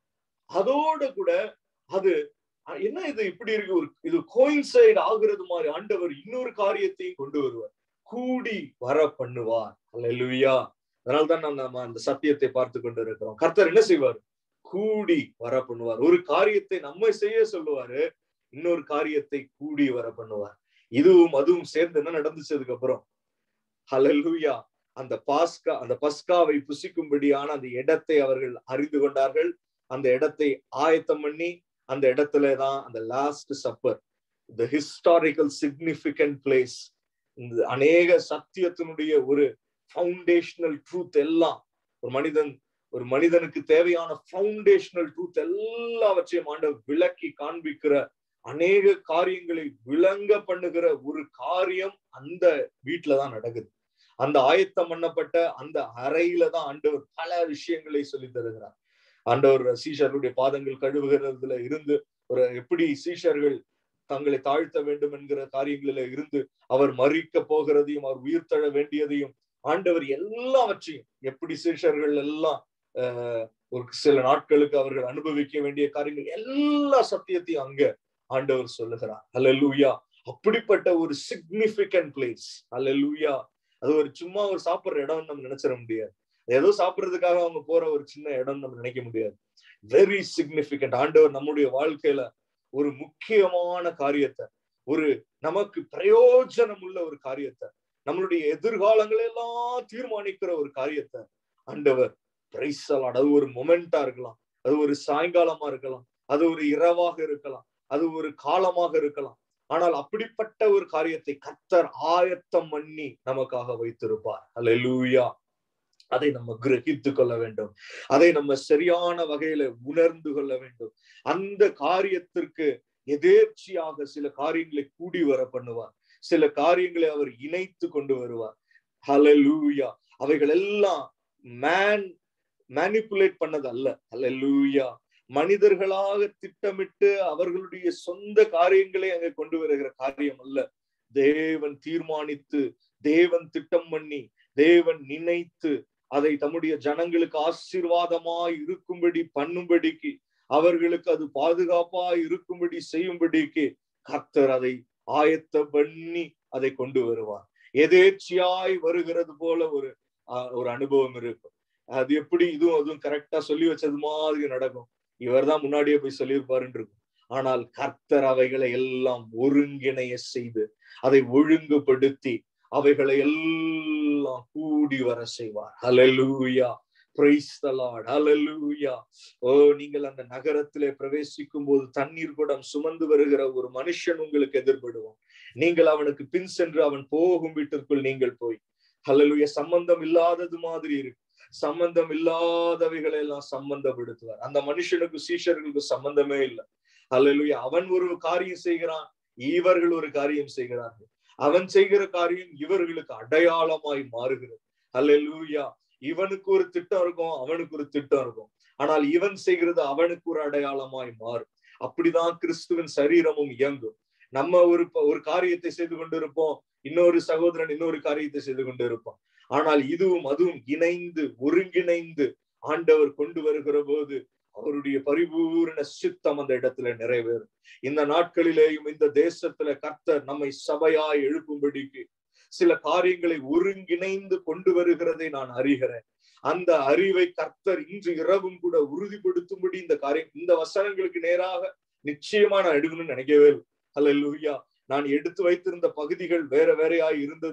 அதோட கூட அது என்ன இது இப்படி இருக்கு ஒரு இது கோயின்சைடு ஆகுறது மாதிரி ஆண்டவர் இன்னொரு காரியத்தையும் கொண்டு வருவார் கூடி வர பண்ணுவார் அல்லா அதனால்தான் நம்ம அந்த சத்தியத்தை பார்த்து கொண்டு இருக்கிறோம் கர்த்தர் என்ன செய்வார் கூடி வர பண்ணுவார் ஒரு காரியத்தை நம்ம செய்ய சொல்லுவாரு இன்னொரு காரியத்தை கூடி வர பண்ணுவார் இதுவும் அதுவும் சேர்ந்து என்ன நடந்துச்சதுக்கு அப்புறம் ஹலலூயா அந்த பாஸ்கா அந்த பஸ்காவை புசிக்கும்படியான அந்த இடத்தை அவர்கள் அறிந்து கொண்டார்கள் அந்த இடத்தை ஆயத்தம் பண்ணி அந்த இடத்துல தான் அந்த last supper the historical significant place இந்த அநேக சத்தியத்தினுடைய ஒரு ஃபவுண்டேஷனல் ட்ரூத் எல்லாம் ஒரு மனிதன் ஒரு மனிதனுக்கு தேவையான ஃபவுண்டேஷனல் ட்ரூத் எல்லாவற்றையும் ஆண்டவர் விளக்கி காண்பிக்கிற அநேக காரியங்களை விளங்க பண்ணுகிற ஒரு காரியம் அந்த வீட்டுலதான் நடக்குது அந்த ஆயத்தம் பண்ணப்பட்ட அந்த அறையில தான் ஆண்டவர் பல விஷயங்களை சொல்லி தருகிறார் ஆண்டவர் சீஷர்களுடைய பாதங்கள் கழுவுகிறதுல இருந்து ஒரு எப்படி சீஷர்கள் தங்களை தாழ்த்த வேண்டும் என்கிற காரியங்களில இருந்து அவர் மறிக்க போகிறதையும் அவர் உயிர் தழ வேண்டியதையும் ஆண்டவர் எல்லாவற்றையும் எப்படி சீஷர்கள் எல்லாம் ஒரு சில நாட்களுக்கு அவர்கள் அனுபவிக்க வேண்டிய காரியங்கள் எல்லா சத்தியத்தையும் அங்க ஆண்டவர் சொல்லுகிறார் அல்லூயா அப்படிப்பட்ட ஒரு சிக்னிபிகண்ட் பிளேஸ் அல்லூயா அது ஒரு சும்மா ஒரு சாப்பிடுற இடம் நம்ம நினைச்சிட முடியாது ஏதோ சாப்பிடுறதுக்காக அவங்க போற ஒரு சின்ன இடம் நம்ம நினைக்க முடியாது வெரி சிக்னிபிகண்ட் ஆண்டவர் நம்முடைய வாழ்க்கையில ஒரு முக்கியமான காரியத்தை ஒரு நமக்கு பிரயோஜனம் உள்ள ஒரு காரியத்தை நம்மளுடைய எதிர்காலங்களை எல்லாம் தீர்மானிக்கிற ஒரு காரியத்தை ஆண்டவர் பிரைசலாட் அது ஒரு மொமெண்டா இருக்கலாம் அது ஒரு சாயங்காலமா இருக்கலாம் அது ஒரு இரவாக இருக்கலாம் அது ஒரு காலமாக இருக்கலாம் ஆனால் அப்படிப்பட்ட ஒரு காரியத்தை கத்தர் ஆயத்தம் பண்ணி நமக்காக வைத்திருப்பார் அல்லூயா அதை நம்ம கிரகித்து கொள்ள வேண்டும் அதை நம்ம சரியான வகையில உணர்ந்து கொள்ள வேண்டும் அந்த காரியத்திற்கு எதேர்ச்சியாக சில காரியங்களை கூடி வர பண்ணுவார் சில காரியங்களை அவர் இணைத்து கொண்டு வருவார் ஹலலூயா அவைகள் எல்லாம் மேன் மேனிப்புலேட் பண்ணது அல்ல ஹலலூயா மனிதர்களாக திட்டமிட்டு அவர்களுடைய சொந்த காரியங்களை அங்கே கொண்டு வருகிற காரியம் அல்ல தேவன் தீர்மானித்து தேவன் திட்டம் பண்ணி தேவன் நினைத்து அதை தம்முடைய ஜனங்களுக்கு ஆசீர்வாதமாய் இருக்கும்படி பண்ணும்படிக்கு அவர்களுக்கு அது பாதுகாப்பா இருக்கும்படி செய்யும்படிக்கு கர்த்தர் அதை ஆயத்த பண்ணி அதை கொண்டு வருவார் எதேச்சியாய் வருகிறது போல ஒரு ஒரு அனுபவம் இருக்கும் அது எப்படி இதுவும் அதுவும் கரெக்டா சொல்லி வச்சது மாதிரி நடக்கும் இவர் தான் முன்னாடியே போய் சொல்லியிருப்பாருன்னு இருக்கும் ஆனால் கர்த்தர் அவைகளை எல்லாம் ஒருங்கிணைய செய்து அதை ஒழுங்குபடுத்தி அவைகளை எல்லாம் கூடி வர செய்வார் hallelujah praise the Lord hallelujah oh நீங்கள் அந்த நகரத்திலே பிரவேசிக்கும் போது தண்ணீர் குடம் சுமந்து வருகிற ஒரு மனுஷன் உங்களுக்கு எதிர்படுவான் நீங்கள் அவனுக்கு பின் சென்று அவன் போகும் வீட்டிற்குள் நீங்கள் போய் ஹalleluya சம்பந்தம் இல்லாதது மாதிரி இருக்கு சம்பந்தம் இல்லாதவைகளை எல்லாம் சம்பந்தப்படுத்துவார் அந்த மனுஷனுக்கு சீஷர்களுக்கு சம்பந்தமே இல்லை ஹalleluya அவன் ஒரு காரியம் செய்கிறான் இவர்கள் ஒரு காரியம் செய்கிறார்கள் அவன் செய்கிற காரியம் இவர்களுக்கு அடையாளமாய் மாறுகிறது ஹalleluya இவனுக்கு ஒரு திட்டம் இருக்கும் அவனுக்கு ஒரு திட்டம் இருக்கும் ஆனால் இவன் செய்கிறது அவனுக்கு ஒரு அடையாளமாய் மாறும் அப்படிதான் கிறிஸ்துவின் சரீரமும் இயங்கும் நம்ம ஒரு ஒரு காரியத்தை செய்து கொண்டிருப்போம் இன்னொரு சகோதரன் இன்னொரு காரியத்தை செய்து கொண்டிருப்போம் ஆனால் இதுவும் அதுவும் இணைந்து ஒருங்கிணைந்து ஆண்டவர் கொண்டு வருகிற போது அவருடைய பரிபூர்ண சித்தம் அந்த இடத்துல நிறைவேறும் இந்த நாட்களிலேயும் இந்த தேசத்துல கர்த்தர் நம்மை சபையாய் எழுப்பும்படிக்கு சில காரியங்களை ஒருங்கிணைந்து கொண்டு வருகிறதை நான் அறிகிறேன் அந்த அறிவை கர்த்தர் இன்று இரவும் கூட உறுதிப்படுத்தும்படி இந்த காரியம் இந்த வசனங்களுக்கு நேராக நிச்சயமா நான் எடுக்கணும்னு நினைக்கவே இல்லை அல்ல லூயா நான் எடுத்து வைத்திருந்த பகுதிகள் வேற வேறையாய் இருந்தது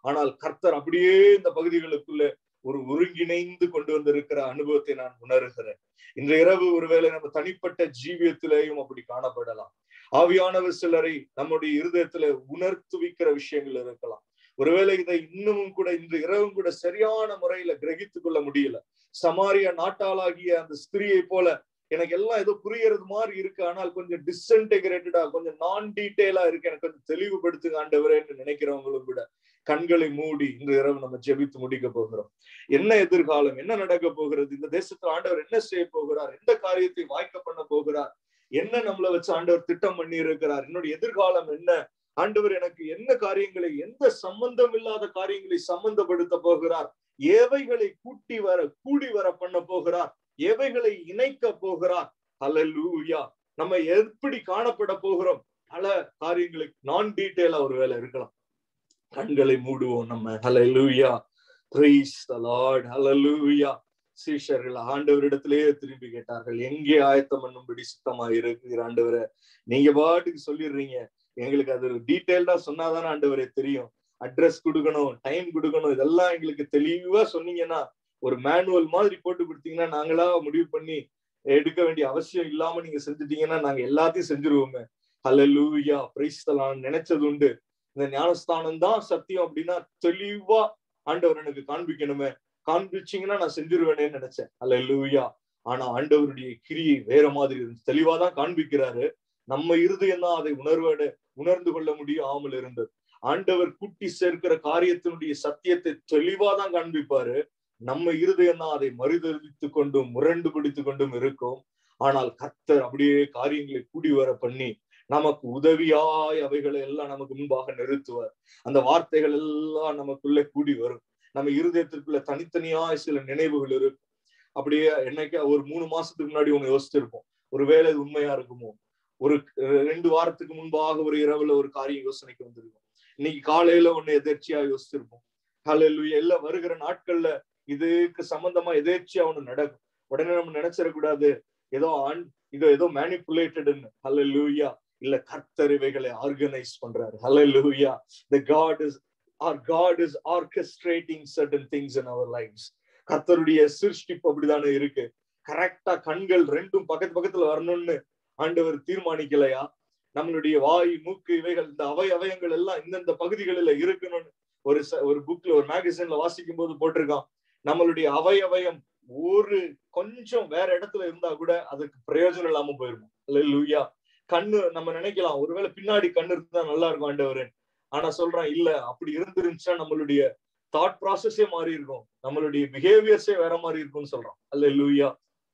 ஆனால் கர்த்தர் அப்படியே இந்த பகுதிகளுக்குள்ள ஒரு ஒருங்கிணைந்து கொண்டு வந்திருக்கிற அனுபவத்தை நான் உணர்கிறேன் இன்று இரவு ஒருவேளை நம்ம தனிப்பட்ட ஜீவியத்திலேயும் அப்படி காணப்படலாம் ஆவியானவர் சிலரை நம்முடைய இருதயத்துல உணர்த்துவிக்கிற விஷயங்கள் இருக்கலாம் ஒருவேளை இதை இன்னமும் கூட இன்று இரவும் கூட சரியான முறையில கிரகித்துக் கொள்ள முடியல சமாரியா நாட்டாளாகிய அந்த ஸ்திரியை போல எனக்கு எல்லாம் ஏதோ புரியறது மாதிரி இருக்கு ஆனால் கொஞ்சம் டிஸ்இன்டெகிரேட்டடா கொஞ்சம் நான் டீட்டெயிலா இருக்கு எனக்கு கொஞ்சம் தெளிவுபடுத்துங்க ஆண்டவரேன்னு நினைக்கிறவங்களும் கூட கண்களை மூடி இன்று இரவு நம்ம ஜெபித்து முடிக்க போகிறோம் என்ன எதிர்காலம் என்ன நடக்க போகிறது இந்த தேசத்துல ஆண்டவர் என்ன செய்ய போகிறார் எந்த காரியத்தை வாய்க்க பண்ண போகிறார் என்ன நம்மளை வச்சு ஆண்டவர் திட்டம் பண்ணி இருக்கிறார் என்னுடைய எதிர்காலம் என்ன ஆண்டவர் எனக்கு என்ன காரியங்களை எந்த சம்பந்தம் இல்லாத காரியங்களை சம்பந்தப்படுத்த போகிறார் ஏவைகளை கூட்டி வர கூடி வர பண்ண போகிறார் எவைகளை இணைக்க போகிறார் ஹalleluya நம்ம எப்படி காணப்பட போகிறோம் பல காரியங்களுக்கு நான் டீட்டெயிலா ஒரு வேலை இருக்கலாம் கண்களை மூடுவோம் நம்ம ஹalleluya praise the lord hallelujah சீஷர்கள் ஆண்டவரிடத்திலேயே திரும்பி கேட்டார்கள் எங்கே ஆயத்தம் பண்ணும்படி சுத்தமா இருக்கிற ஆண்டவரை நீங்க பாட்டுக்கு சொல்லிடுறீங்க எங்களுக்கு அது டீட்டெயில்டா சொன்னாதானே ஆண்டவரே தெரியும் அட்ரஸ் கொடுக்கணும் டைம் கொடுக்கணும் இதெல்லாம் எங்களுக்கு தெளிவா சொன்னீங்கன்னா ஒரு மேனுவல் மாதிரி போட்டு கொடுத்தீங்கன்னா நாங்களா முடிவு பண்ணி எடுக்க வேண்டிய அவசியம் இல்லாம நீங்க செஞ்சுட்டீங்கன்னா நாங்க எல்லாத்தையும் செஞ்சிருவோமே ஹalleluya பிரைஸ் தலான் நினைச்சது உண்டு இந்த ஞானஸ்தானம் தான் சத்தியம் அப்படின்னா தெளிவா ஆண்டவர் எனக்கு காண்பிக்கணுமே காண்பிச்சீங்கன்னா நான் செஞ்சிருவேனேன்னு நினைச்சேன் ஹalleluya ஆனா ஆண்டவருடைய கிரியை வேற மாதிரி இருந்துச்சு தெளிவா தான் காண்பிக்கிறாரு நம்ம இருதயம் தான் அதை உணர்வட உணர்ந்து கொள்ள முடியாமல் இருந்தது ஆண்டவர் கூட்டி சேர்க்கிற காரியத்தினுடைய சத்தியத்தை தெளிவா தான் காண்பிப்பாரு நம்ம இருதயம் தான் அதை மறுதளித்து கொண்டும் முரண்டு பிடித்து கொண்டும் இருக்கும் ஆனால் கர்த்தர் அப்படியே காரியங்களை கூடி வர பண்ணி நமக்கு உதவியாய் அவைகளை எல்லாம் நமக்கு முன்பாக நிறுத்துவார் அந்த வார்த்தைகள் எல்லாம் நமக்குள்ள கூடி வரும் நம்ம இருதயத்திற்குள்ள தனித்தனியாய் சில நினைவுகள் இருக்கும் அப்படியே என்னைக்கு ஒரு மூணு மாசத்துக்கு முன்னாடி ஒண்ணு யோசிச்சிருப்போம் ஒருவேளை இது உண்மையா இருக்குமோ ஒரு ரெண்டு வாரத்துக்கு முன்பாக ஒரு இரவுல ஒரு காரியம் யோசனைக்கு வந்திருக்கும் இன்னைக்கு காலையில ஒண்ணு எதேர்ச்சியா யோசிச்சிருப்போம் காலையில எல்லாம் வருகிற நாட்கள்ல இதுக்கு சம்பந்தமா எதேர்ச்சியா ஒண்ணு நடக்கும் உடனே நம்ம நினைச்சிடக்கூடாது ஏதோ ஆன் இதோ ஏதோ மேனிப்புலேட்டட்னு ஹலோ லூயா இல்ல கர்த்தர் இவைகளை ஆர்கனைஸ் பண்றாரு hallelujah the God is our God is orchestrating certain things in our lives கர்த்தருடைய சிருஷ்டிப்பு அப்படிதானே இருக்கு கரெக்டா கண்கள் ரெண்டும் பக்கத்து பக்கத்துல வரணும்னு ஆண்டவர் தீர்மானிக்கலையா நம்மளுடைய வாய் மூக்கு இவைகள் இந்த அவை அவயங்கள் எல்லாம் இந்தந்த பகுதிகளில இருக்கணும்னு ஒரு ஒரு புக்ல ஒரு மேகசின்ல வாசிக்கும் போது போட்டிருக்கான் நம்மளுடைய அவயவயம் ஒரு கொஞ்சம் வேற இடத்துல இருந்தா கூட அதுக்கு பிரயோஜனம் இல்லாம போயிருக்கும் இல்ல லூயா கண்ணு நம்ம நினைக்கலாம் ஒருவேளை பின்னாடி கண்ணு இருந்தா நல்லா இருக்கும் ஆண்டவர் ஆனா சொல்றான் இல்ல அப்படி இருந்துருந்துச்சுன்னா நம்மளுடைய தாட் ப்ராசஸே மாறி இருக்கும் நம்மளுடைய பிஹேவியர்ஸே வேற மாதிரி இருக்கும்னு சொல்றான் அல்ல லூயா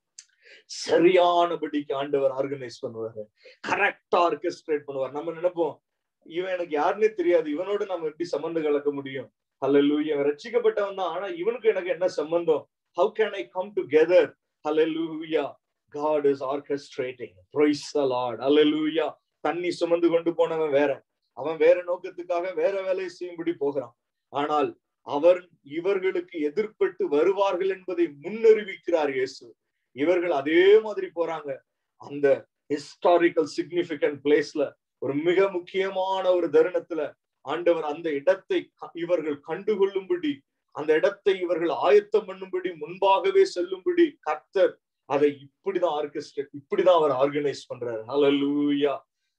சரியானபடிக்கு ஆண்டவர் ஆர்கனைஸ் பண்ணுவாரு கரெக்டா ஆர்கெஸ்ட்ரேட் பண்ணுவார் நம்ம நினைப்போம் இவன் எனக்கு யாருன்னே தெரியாது இவனோட நம்ம எப்படி சம்பந்தம் கலக்க முடியும் அல்ல லூயா ரசிக்கப்பட்டவன் தான் ஆனா இவனுக்கு எனக்கு என்ன சம்பந்தம் how can I come together hallelujah God is orchestrating praise the lord hallelujah தண்ணி சுமந்து கொண்டு போனவன் வேற அவன் வேற நோக்கத்துக்காக வேற வேலையை செய்யும்படி போகிறான் ஆனால் அவர் இவர்களுக்கு எதிர்பட்டு வருவார்கள் என்பதை முன்னறிவிக்கிறார் இயேசு இவர்கள் அதே மாதிரி போறாங்க அந்த ஹிஸ்டாரிக்கல் சிக்னிபிகன்ட் பிளேஸ்ல ஒரு மிக முக்கியமான ஒரு தருணத்துல ஆண்டவர் அந்த இடத்தை இவர்கள் கண்டுகொள்ளும்படி அந்த இடத்தை இவர்கள் ஆயத்தம் பண்ணும்படி முன்பாகவே செல்லும்படி கர்த்தர் அதை இப்படிதான் ஆர்கெஸ்ட்ரேட் இப்படிதான் அவர் ஆர்கனைஸ் பண்றாரு ஹalleluya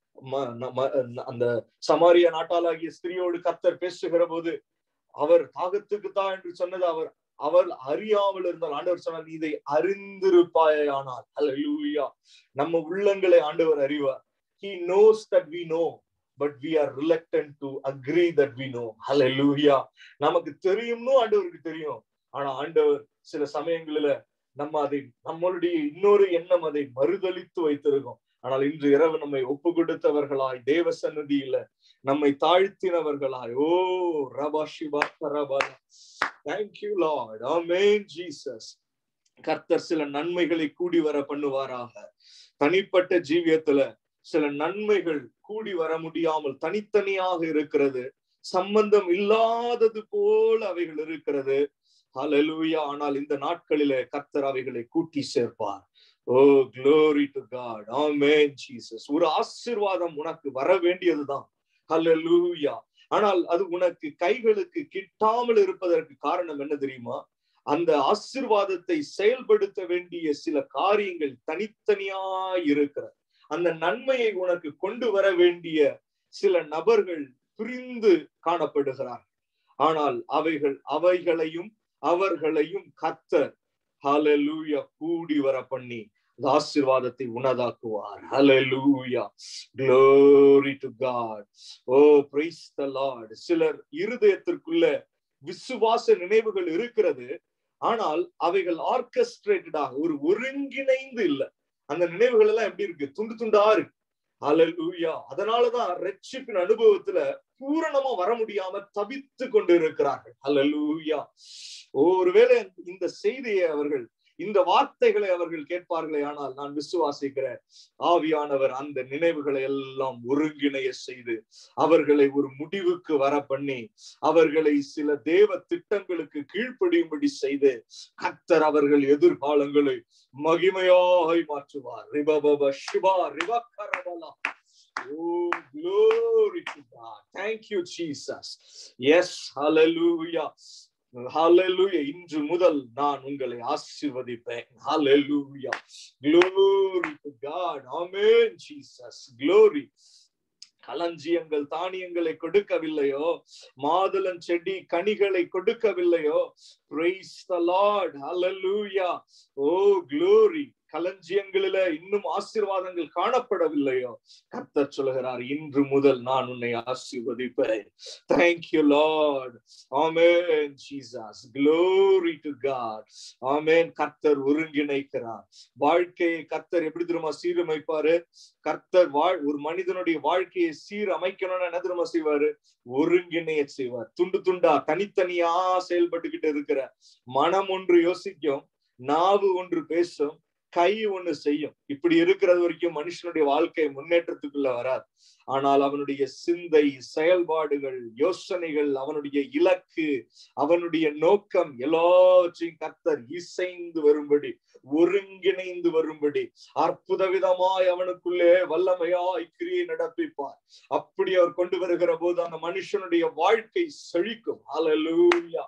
அந்த சமாரிய நாட்டாளாகிய ஸ்திரியோடு கர்த்தர் பேசுகிற போது அவர் தாகத்துக்கு தான் என்று சொன்னது அவர் அவர் அறியாமல் இருந்தால் ஆண்டவர் சொன்னார் நீ இதை அறிந்திருப்பாயானால் ஹalleluya நம்ம உள்ளங்களை ஆண்டவர் அறிவார் he knows that we know but we are reluctant to agree that we know hallelujah நமக்கு தெரியும்னு ஆண்டவருக்கு தெரியும் ஆனா ஆண்டவர் சில சமயங்களில நம்ம அதை நம்மளுடைய இன்னொரு எண்ணம் அதை மறுதளித்து வைத்திருக்கோம் ஆனால் இன்று இரவு நம்மை ஒப்பு கொடுத்தவர்களாய் தேவ சன்னதியில நம்மை தாழ்த்தினவர்களாய் ஓ ரபா சிபா ரபா தேங்க்யூ லார்ட் ஆமேன் ஜீசஸ் கர்த்தர் சில நன்மைகளை கூடி வர பண்ணுவாராக தனிப்பட்ட ஜீவியத்துல சில நன்மைகள் கூடி வர முடியாமல் தனித்தனியாக இருக்கிறது சம்பந்தம் இல்லாதது போல அவைகள் இருக்கிறது ஹalleluya ஆனால் இந்த நாட்களிலே கர்த்தர் அவைகளை கூட்டி சேர்ப்பார் oh glory to God amen Jesus ஒரு ஆசீர்வாதம் உனக்கு வர வேண்டியதுதான் ஹalleluya ஆனால் அது உனக்கு கைகளுக்கு கிட்டாமல் இருப்பதற்கு காரணம் என்ன தெரியுமா அந்த ஆசிர்வாதத்தை செயல்படுத்த வேண்டிய சில காரியங்கள் தனித்தனியா இருக்கிறது அந்த நன்மையை உனக்கு கொண்டு வர வேண்டிய சில நபர்கள் பிரிந்து காணப்படுகிறார் ஆனால் அவைகள் அவைகளையும் அவர்களையும் கத்தர் ஹalleluya கூடி வர பண்ணி அந்த ஆசீர்வாதத்தை உனதாக்குவார் ஹalleluya glory to god oh praise the lord சிலர் இருதயத்திற்குள்ள விசுவாச நினைவுகள் இருக்கிறது ஆனால் அவைகள் ஆர்கஸ்ட்ரேட்டடாக ஒரு ஒருங்கிணைந்து இல்ல அந்த நினைவுகள் எல்லாம் எப்படி இருக்கு துண்டு துண்டா இருக்கு ஹalleluya அதனாலதான் ரட்சிப்பின் அனுபவத்துல பூரணமா வர முடியாம தவித்து கொண்டு இருக்கிறார்கள் ஹalleluya ஒருவேளை இந்த செய்தியை அவர்கள் இந்த வார்த்தைகளை அவர்கள் கேட்பார்களே ஆனால் நான் விசுவாசிக்கிறேன் ஆவியானவர் அந்த நினைவுகளை எல்லாம் ஒருங்கிணைய செய்து அவர்களை ஒரு முடிவுக்கு வர பண்ணி அவர்களை சில தேவ திட்டங்களுக்கு கீழ்ப்படியும்படி செய்து கத்தர் அவர்கள் எதிர்காலங்களை மகிமையாக மாற்றுவார் ரிபபப Siva ரிவக்கரபலா Oh, glory to God. Thank you, Jesus. Yes, hallelujah. ஹalleluya இன்று முதல் நான் உங்களை ஆசீர்வதிப்பேன் ஹalleluya glory to god amen jesus glory களஞ்சியங்கள் தானியங்களை கொடுக்கவில்லையோ மாதுளம் செடி கனிகளை கொடுக்கவில்லையோ praise the lord hallelujah oh glory களஞ்சியங்களில இன்னும் ஆசீர்வாதங்கள் காணப்படவில்லையோ கர்த்தர் சொல்கிறார் இன்று முதல் நான் உன்னை ஆசீர்வதிப்பேன் thank you Lord amen Jesus glory to god amen கர்த்தர் ஒருங்கிணைக்கிறார் வாழ்க்கையை கர்த்தர் எப்படி தெரியுமா சீரமைப்பாரு கர்த்தர் வாழ் ஒரு மனிதனுடைய வாழ்க்கையை சீரமைக்கணும்னு என்ன தெரியுமா செய்வாரு ஒருங்கிணைய செய்வார் துண்டு துண்டா தனித்தனியா செயல்பட்டுக்கிட்டு இருக்கிற மனம் ஒன்று யோசிக்கும் நாவு ஒன்று பேசும் கை ஒண்ணு செய்யும் இப்படி இருக்கிறது வரைக்கும் மனுஷனுடைய வாழ்க்கை முன்னேற்றத்துக்குள்ள வராது ஆனால் அவனுடைய சிந்தை செயல்பாடுகள் யோசனைகள் அவனுடைய இலக்கு அவனுடைய நோக்கம் எல்லாவற்றையும் கர்த்தர் இசைந்து வரும்படி ஒருங்கிணைந்து வரும்படி அற்புத விதமாய் அவனுக்குள்ளே வல்லமையாய் கிரியை நடப்பிப்பார் அப்படி அவர் கொண்டு வருகிற போது அந்த மனுஷனுடைய வாழ்க்கை செழிக்கும் Hallelujah.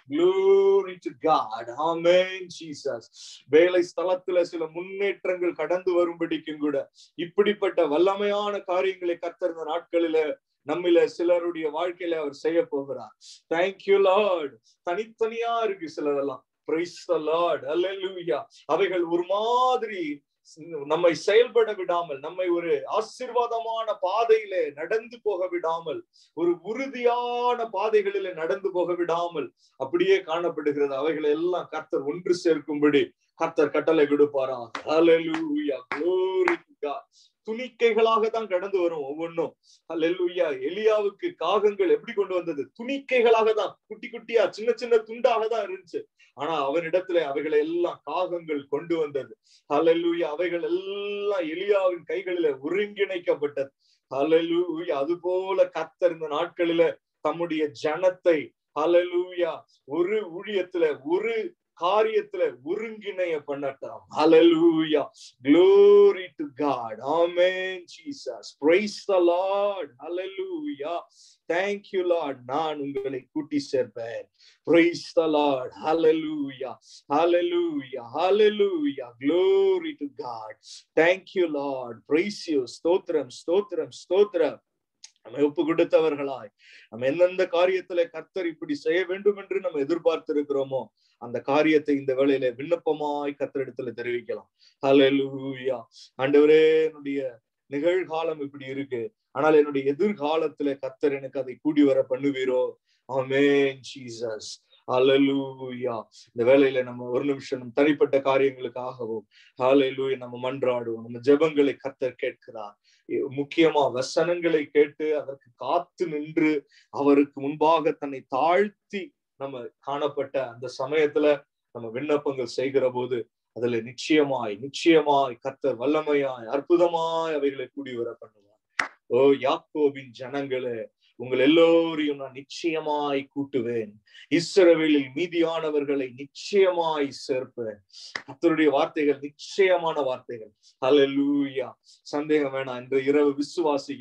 Glory to God. Amen, Jesus. வேலை ஸ்தலத்துல சில முன்னேற்றங்கள் கடந்து வரும்படிக்கும் கூட இப்படிப்பட்ட வல்லமையான காரியங்களை கர்த்தர் இந்த நாட்களில நம்மில சிலருடைய வாழ்க்கையில அவர் செய்ய போகிறார் தேங்க்யூ லார்ட் தனித்தனியா இருக்கு சிலதெல்லாம் பிரைஸ் த லார்ட் அல்லேலூயா அவைகள் ஒரு மாதிரி நம்மை செயல்பட விடாமல் நம்மை ஒரு ஆசிர்வாதமான பாதையிலே நடந்து போக விடாமல் ஒரு உறுதியான பாதைகளிலே நடந்து போக விடாமல் அப்படியே காணப்படுகிறது அவைகளை எல்லாம் கர்த்தர் ஒன்று சேர்க்கும்படி கர்த்தர் கட்டளை கொடுப்பாரா ஹalleluya glory to God துணிக்கைகளாக தான் கடந்து வரும் ஒவ்வொன்றும் ஹalleluya எலியாவுக்கு காகங்கள் எப்படி கொண்டு வந்தது துணிக்கைகளாக தான் குட்டி குட்டியா சின்ன சின்ன துண்டாக தான் இருந்துச்சு ஆனா அவனிடத்துல அவைகளை எல்லாம் காகங்கள் கொண்டு வந்தது ஹalleluya அவைகள் எல்லாம் எலியாவின் கைகளில ஒருங்கிணைக்கப்பட்டது ஹalleluya அது போல கர்த்தர் இந்த நாட்களில தம்முடைய ஜனத்தை ஹalleluya ஒரு ஊழியத்துல ஒரு காரியத்துல ஒருங்கிணைய பண்ணட்டாம் ஹalleluya glory to god amen jesus praise the lord hallelujah thank you lord நான் உங்களை கூட்டி சேர்ப்பேன் praise the lord hallelujah hallelujah hallelujah glory to god thank you lord praise you ஸ்தோத்திரம் ஸ்தோத்திரம் ஸ்தோத்திரம் நம்ம ஒப்பு கொடுத்தவர்களாய் நம்ம எந்தெந்த காரியத்துல கர்த்தர் இப்படி செய்ய வேண்டும் என்று நம்ம எதிர்பார்த்திருக்கிறோமோ அந்த காரியத்தை இந்த வேளையில விண்ணப்பமாய் கத்தரிடத்துல தெரிவிக்கலாம் ஹalleluya ஆண்டவரே என்னுடைய நிகழ்காலம் இப்படி இருக்கு ஆனால் என்னுடைய எதிர்காலத்துல கத்தர் எனக்கு அதை கூடி வர பண்ணுவீரோ ஆமென் ஜீசஸ் ஹalleluya இந்த வேளையில நம்ம ஒரு நிமிஷம் நம்ம தனிப்பட்ட காரியங்களுக்காகவும் ஹalleluya நம்ம மன்றாடுவோம் நம்ம ஜெபங்களை கத்தர் கேட்கிறார் முக்கியமா வசனங்களை கேட்டு அதற்கு காத்து நின்று அவருக்கு முன்பாக தன்னை தாழ்த்தி நம்ம காணப்பட்ட அந்த சமயத்துல நம்ம விண்ணப்பங்கள் செய்கிற போது அதுல நிச்சயமாய் நிச்சயமாய் கத்தர் வல்லமையாய் அற்புதமாய் அவைகளை கூடி வர பண்ணுவார் ஓ யாக்கோபின் ஜனங்களே உங்கள் எல்லோரையும் நான் நிச்சயமாய் கூட்டுவேன் இஸ்ரவேலில் மீதியானவர்களை நிச்சயமாய் சேர்ப்பேன் கத்தருடைய வார்த்தைகள் நிச்சயமான வார்த்தைகள் ஹalleluya சந்தேகம் வேணாம் இன்று இரவு விசுவாசிக்கலாம்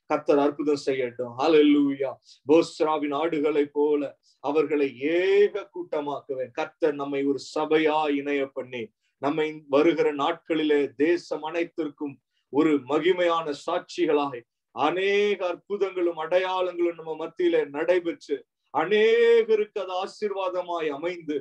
கத்தர் அற்புதம் செய்யட்டும் ஹalleluya போஸ்ராவின் ஆடுகளை போல அவர்களை ஏக கூட்டமாக்குவேன் கத்தர் நம்மை ஒரு சபையா இணைய பண்ணி நம்மை வருகிற நாட்களிலே தேசம் அனைத்திற்கும் ஒரு மகிமையான சாட்சிகளாய் அநேக அற்புதங்களும் அடையாளங்களும் நம்ம மத்தியில நடைபெற்று அநேகருக்கு அது ஆசீர்வாதமாய் அமைந்து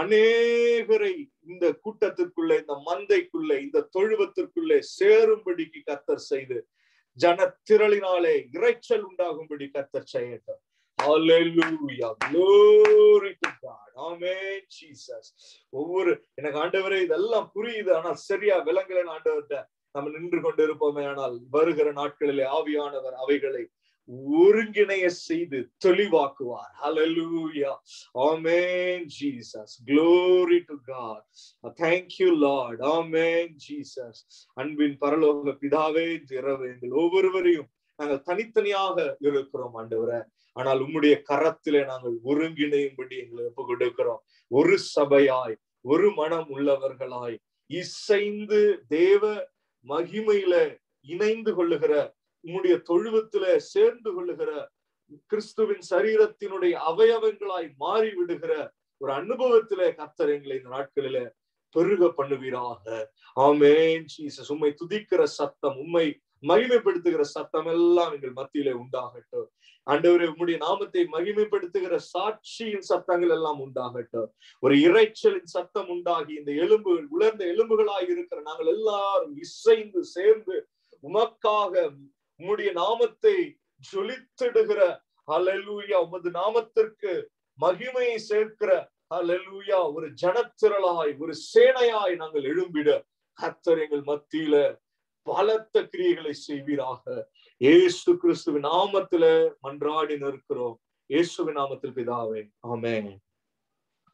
அநேகரை இந்த கூட்டத்திற்குள்ள இந்த மந்தைக்குள்ள இந்த தொழுவத்திற்குள்ளே சேரும்படிக்கு கத்தர் செய்து ஜன திரளினாலே இறைச்சல் உண்டாகும்படி கத்தர் செய்யட்டும் Hallelujah. Glory to God. Amen, Jesus. ஒவ்வொரு எனக்கு ஆண்டவரே இதெல்லாம் புரியுது ஆனா சரியா விலங்கலன் ஆண்டவர்கிட்ட நம்ம நின்று கொண்டு இருப்போமே ஆனால் வருகிற நாட்களிலே ஆவியானவர் அவைகளை ஒருங்கிணைய செய்து தெளிவாக்குவார் ஹalleluya amen jesus glory to god thank you lord amen jesus அன்பின் பரலோக பிதாவே இரவு எங்கள் ஒவ்வொருவரையும் நாங்கள் தனித்தனியாக இருக்கிறோம் ஆண்டவரே ஆனால் உம்முடைய கரத்திலே நாங்கள் ஒருங்கிணையும்படி எங்களை ஒப்பு கொடுக்கிறோம் ஒரு சபையாய் ஒரு மனம் உள்ளவர்களாய் இசைந்து தேவ மகிமையில இணைந்து கொள்ளுகிற உம்முடைய தொழுவத்தில சேர்ந்து கொள்ளுகிற கிறிஸ்துவின் சரீரத்தினுடைய அவயவங்களாய் மாறி விடுகிற ஒரு அனுபவத்திலே கர்த்தர் எங்களை இந்த நாட்களில பெருக பண்ணுவீராக ஆமேன் ஜீசஸ் உம்மை துதிக்கிற சத்தம் உம்மை மகிமைப்படுத்துகிற சத்தம் எல்லாம் எங்கள் மத்தியிலே உண்டாகட்டும் ஆண்டவரே உம்முடைய நாமத்தை மகிமைப்படுத்துகிற சாட்சியின் சத்தங்கள் எல்லாம் உண்டாகட்டும் ஒரு இறைச்சலின் சத்தம் உண்டாகி இந்த எலும்புகள் உலர்ந்த எலும்புகளாய் இருக்கிற நாங்கள் எல்லாரும் இசைந்து சேர்ந்து உமக்காக உம்முடைய நாமத்தை ஜொலித்திடுகிற ஹalleluya உமது நாமத்திற்கு மகிமையை சேர்க்கிற ஹalleluya ஒரு ஜனத்திரளாய் ஒரு சேனையாய் நாங்கள் எழும்பிட கர்த்தர் எங்கள் மத்தியில பலத்த கிரியைகளை செய்வீராக இயேசு கிறிஸ்துவின் நாமத்தில மன்றாடி நிற்கிறோம் இயேசுவின் நாமத்தில் பிதாவே ஆமென்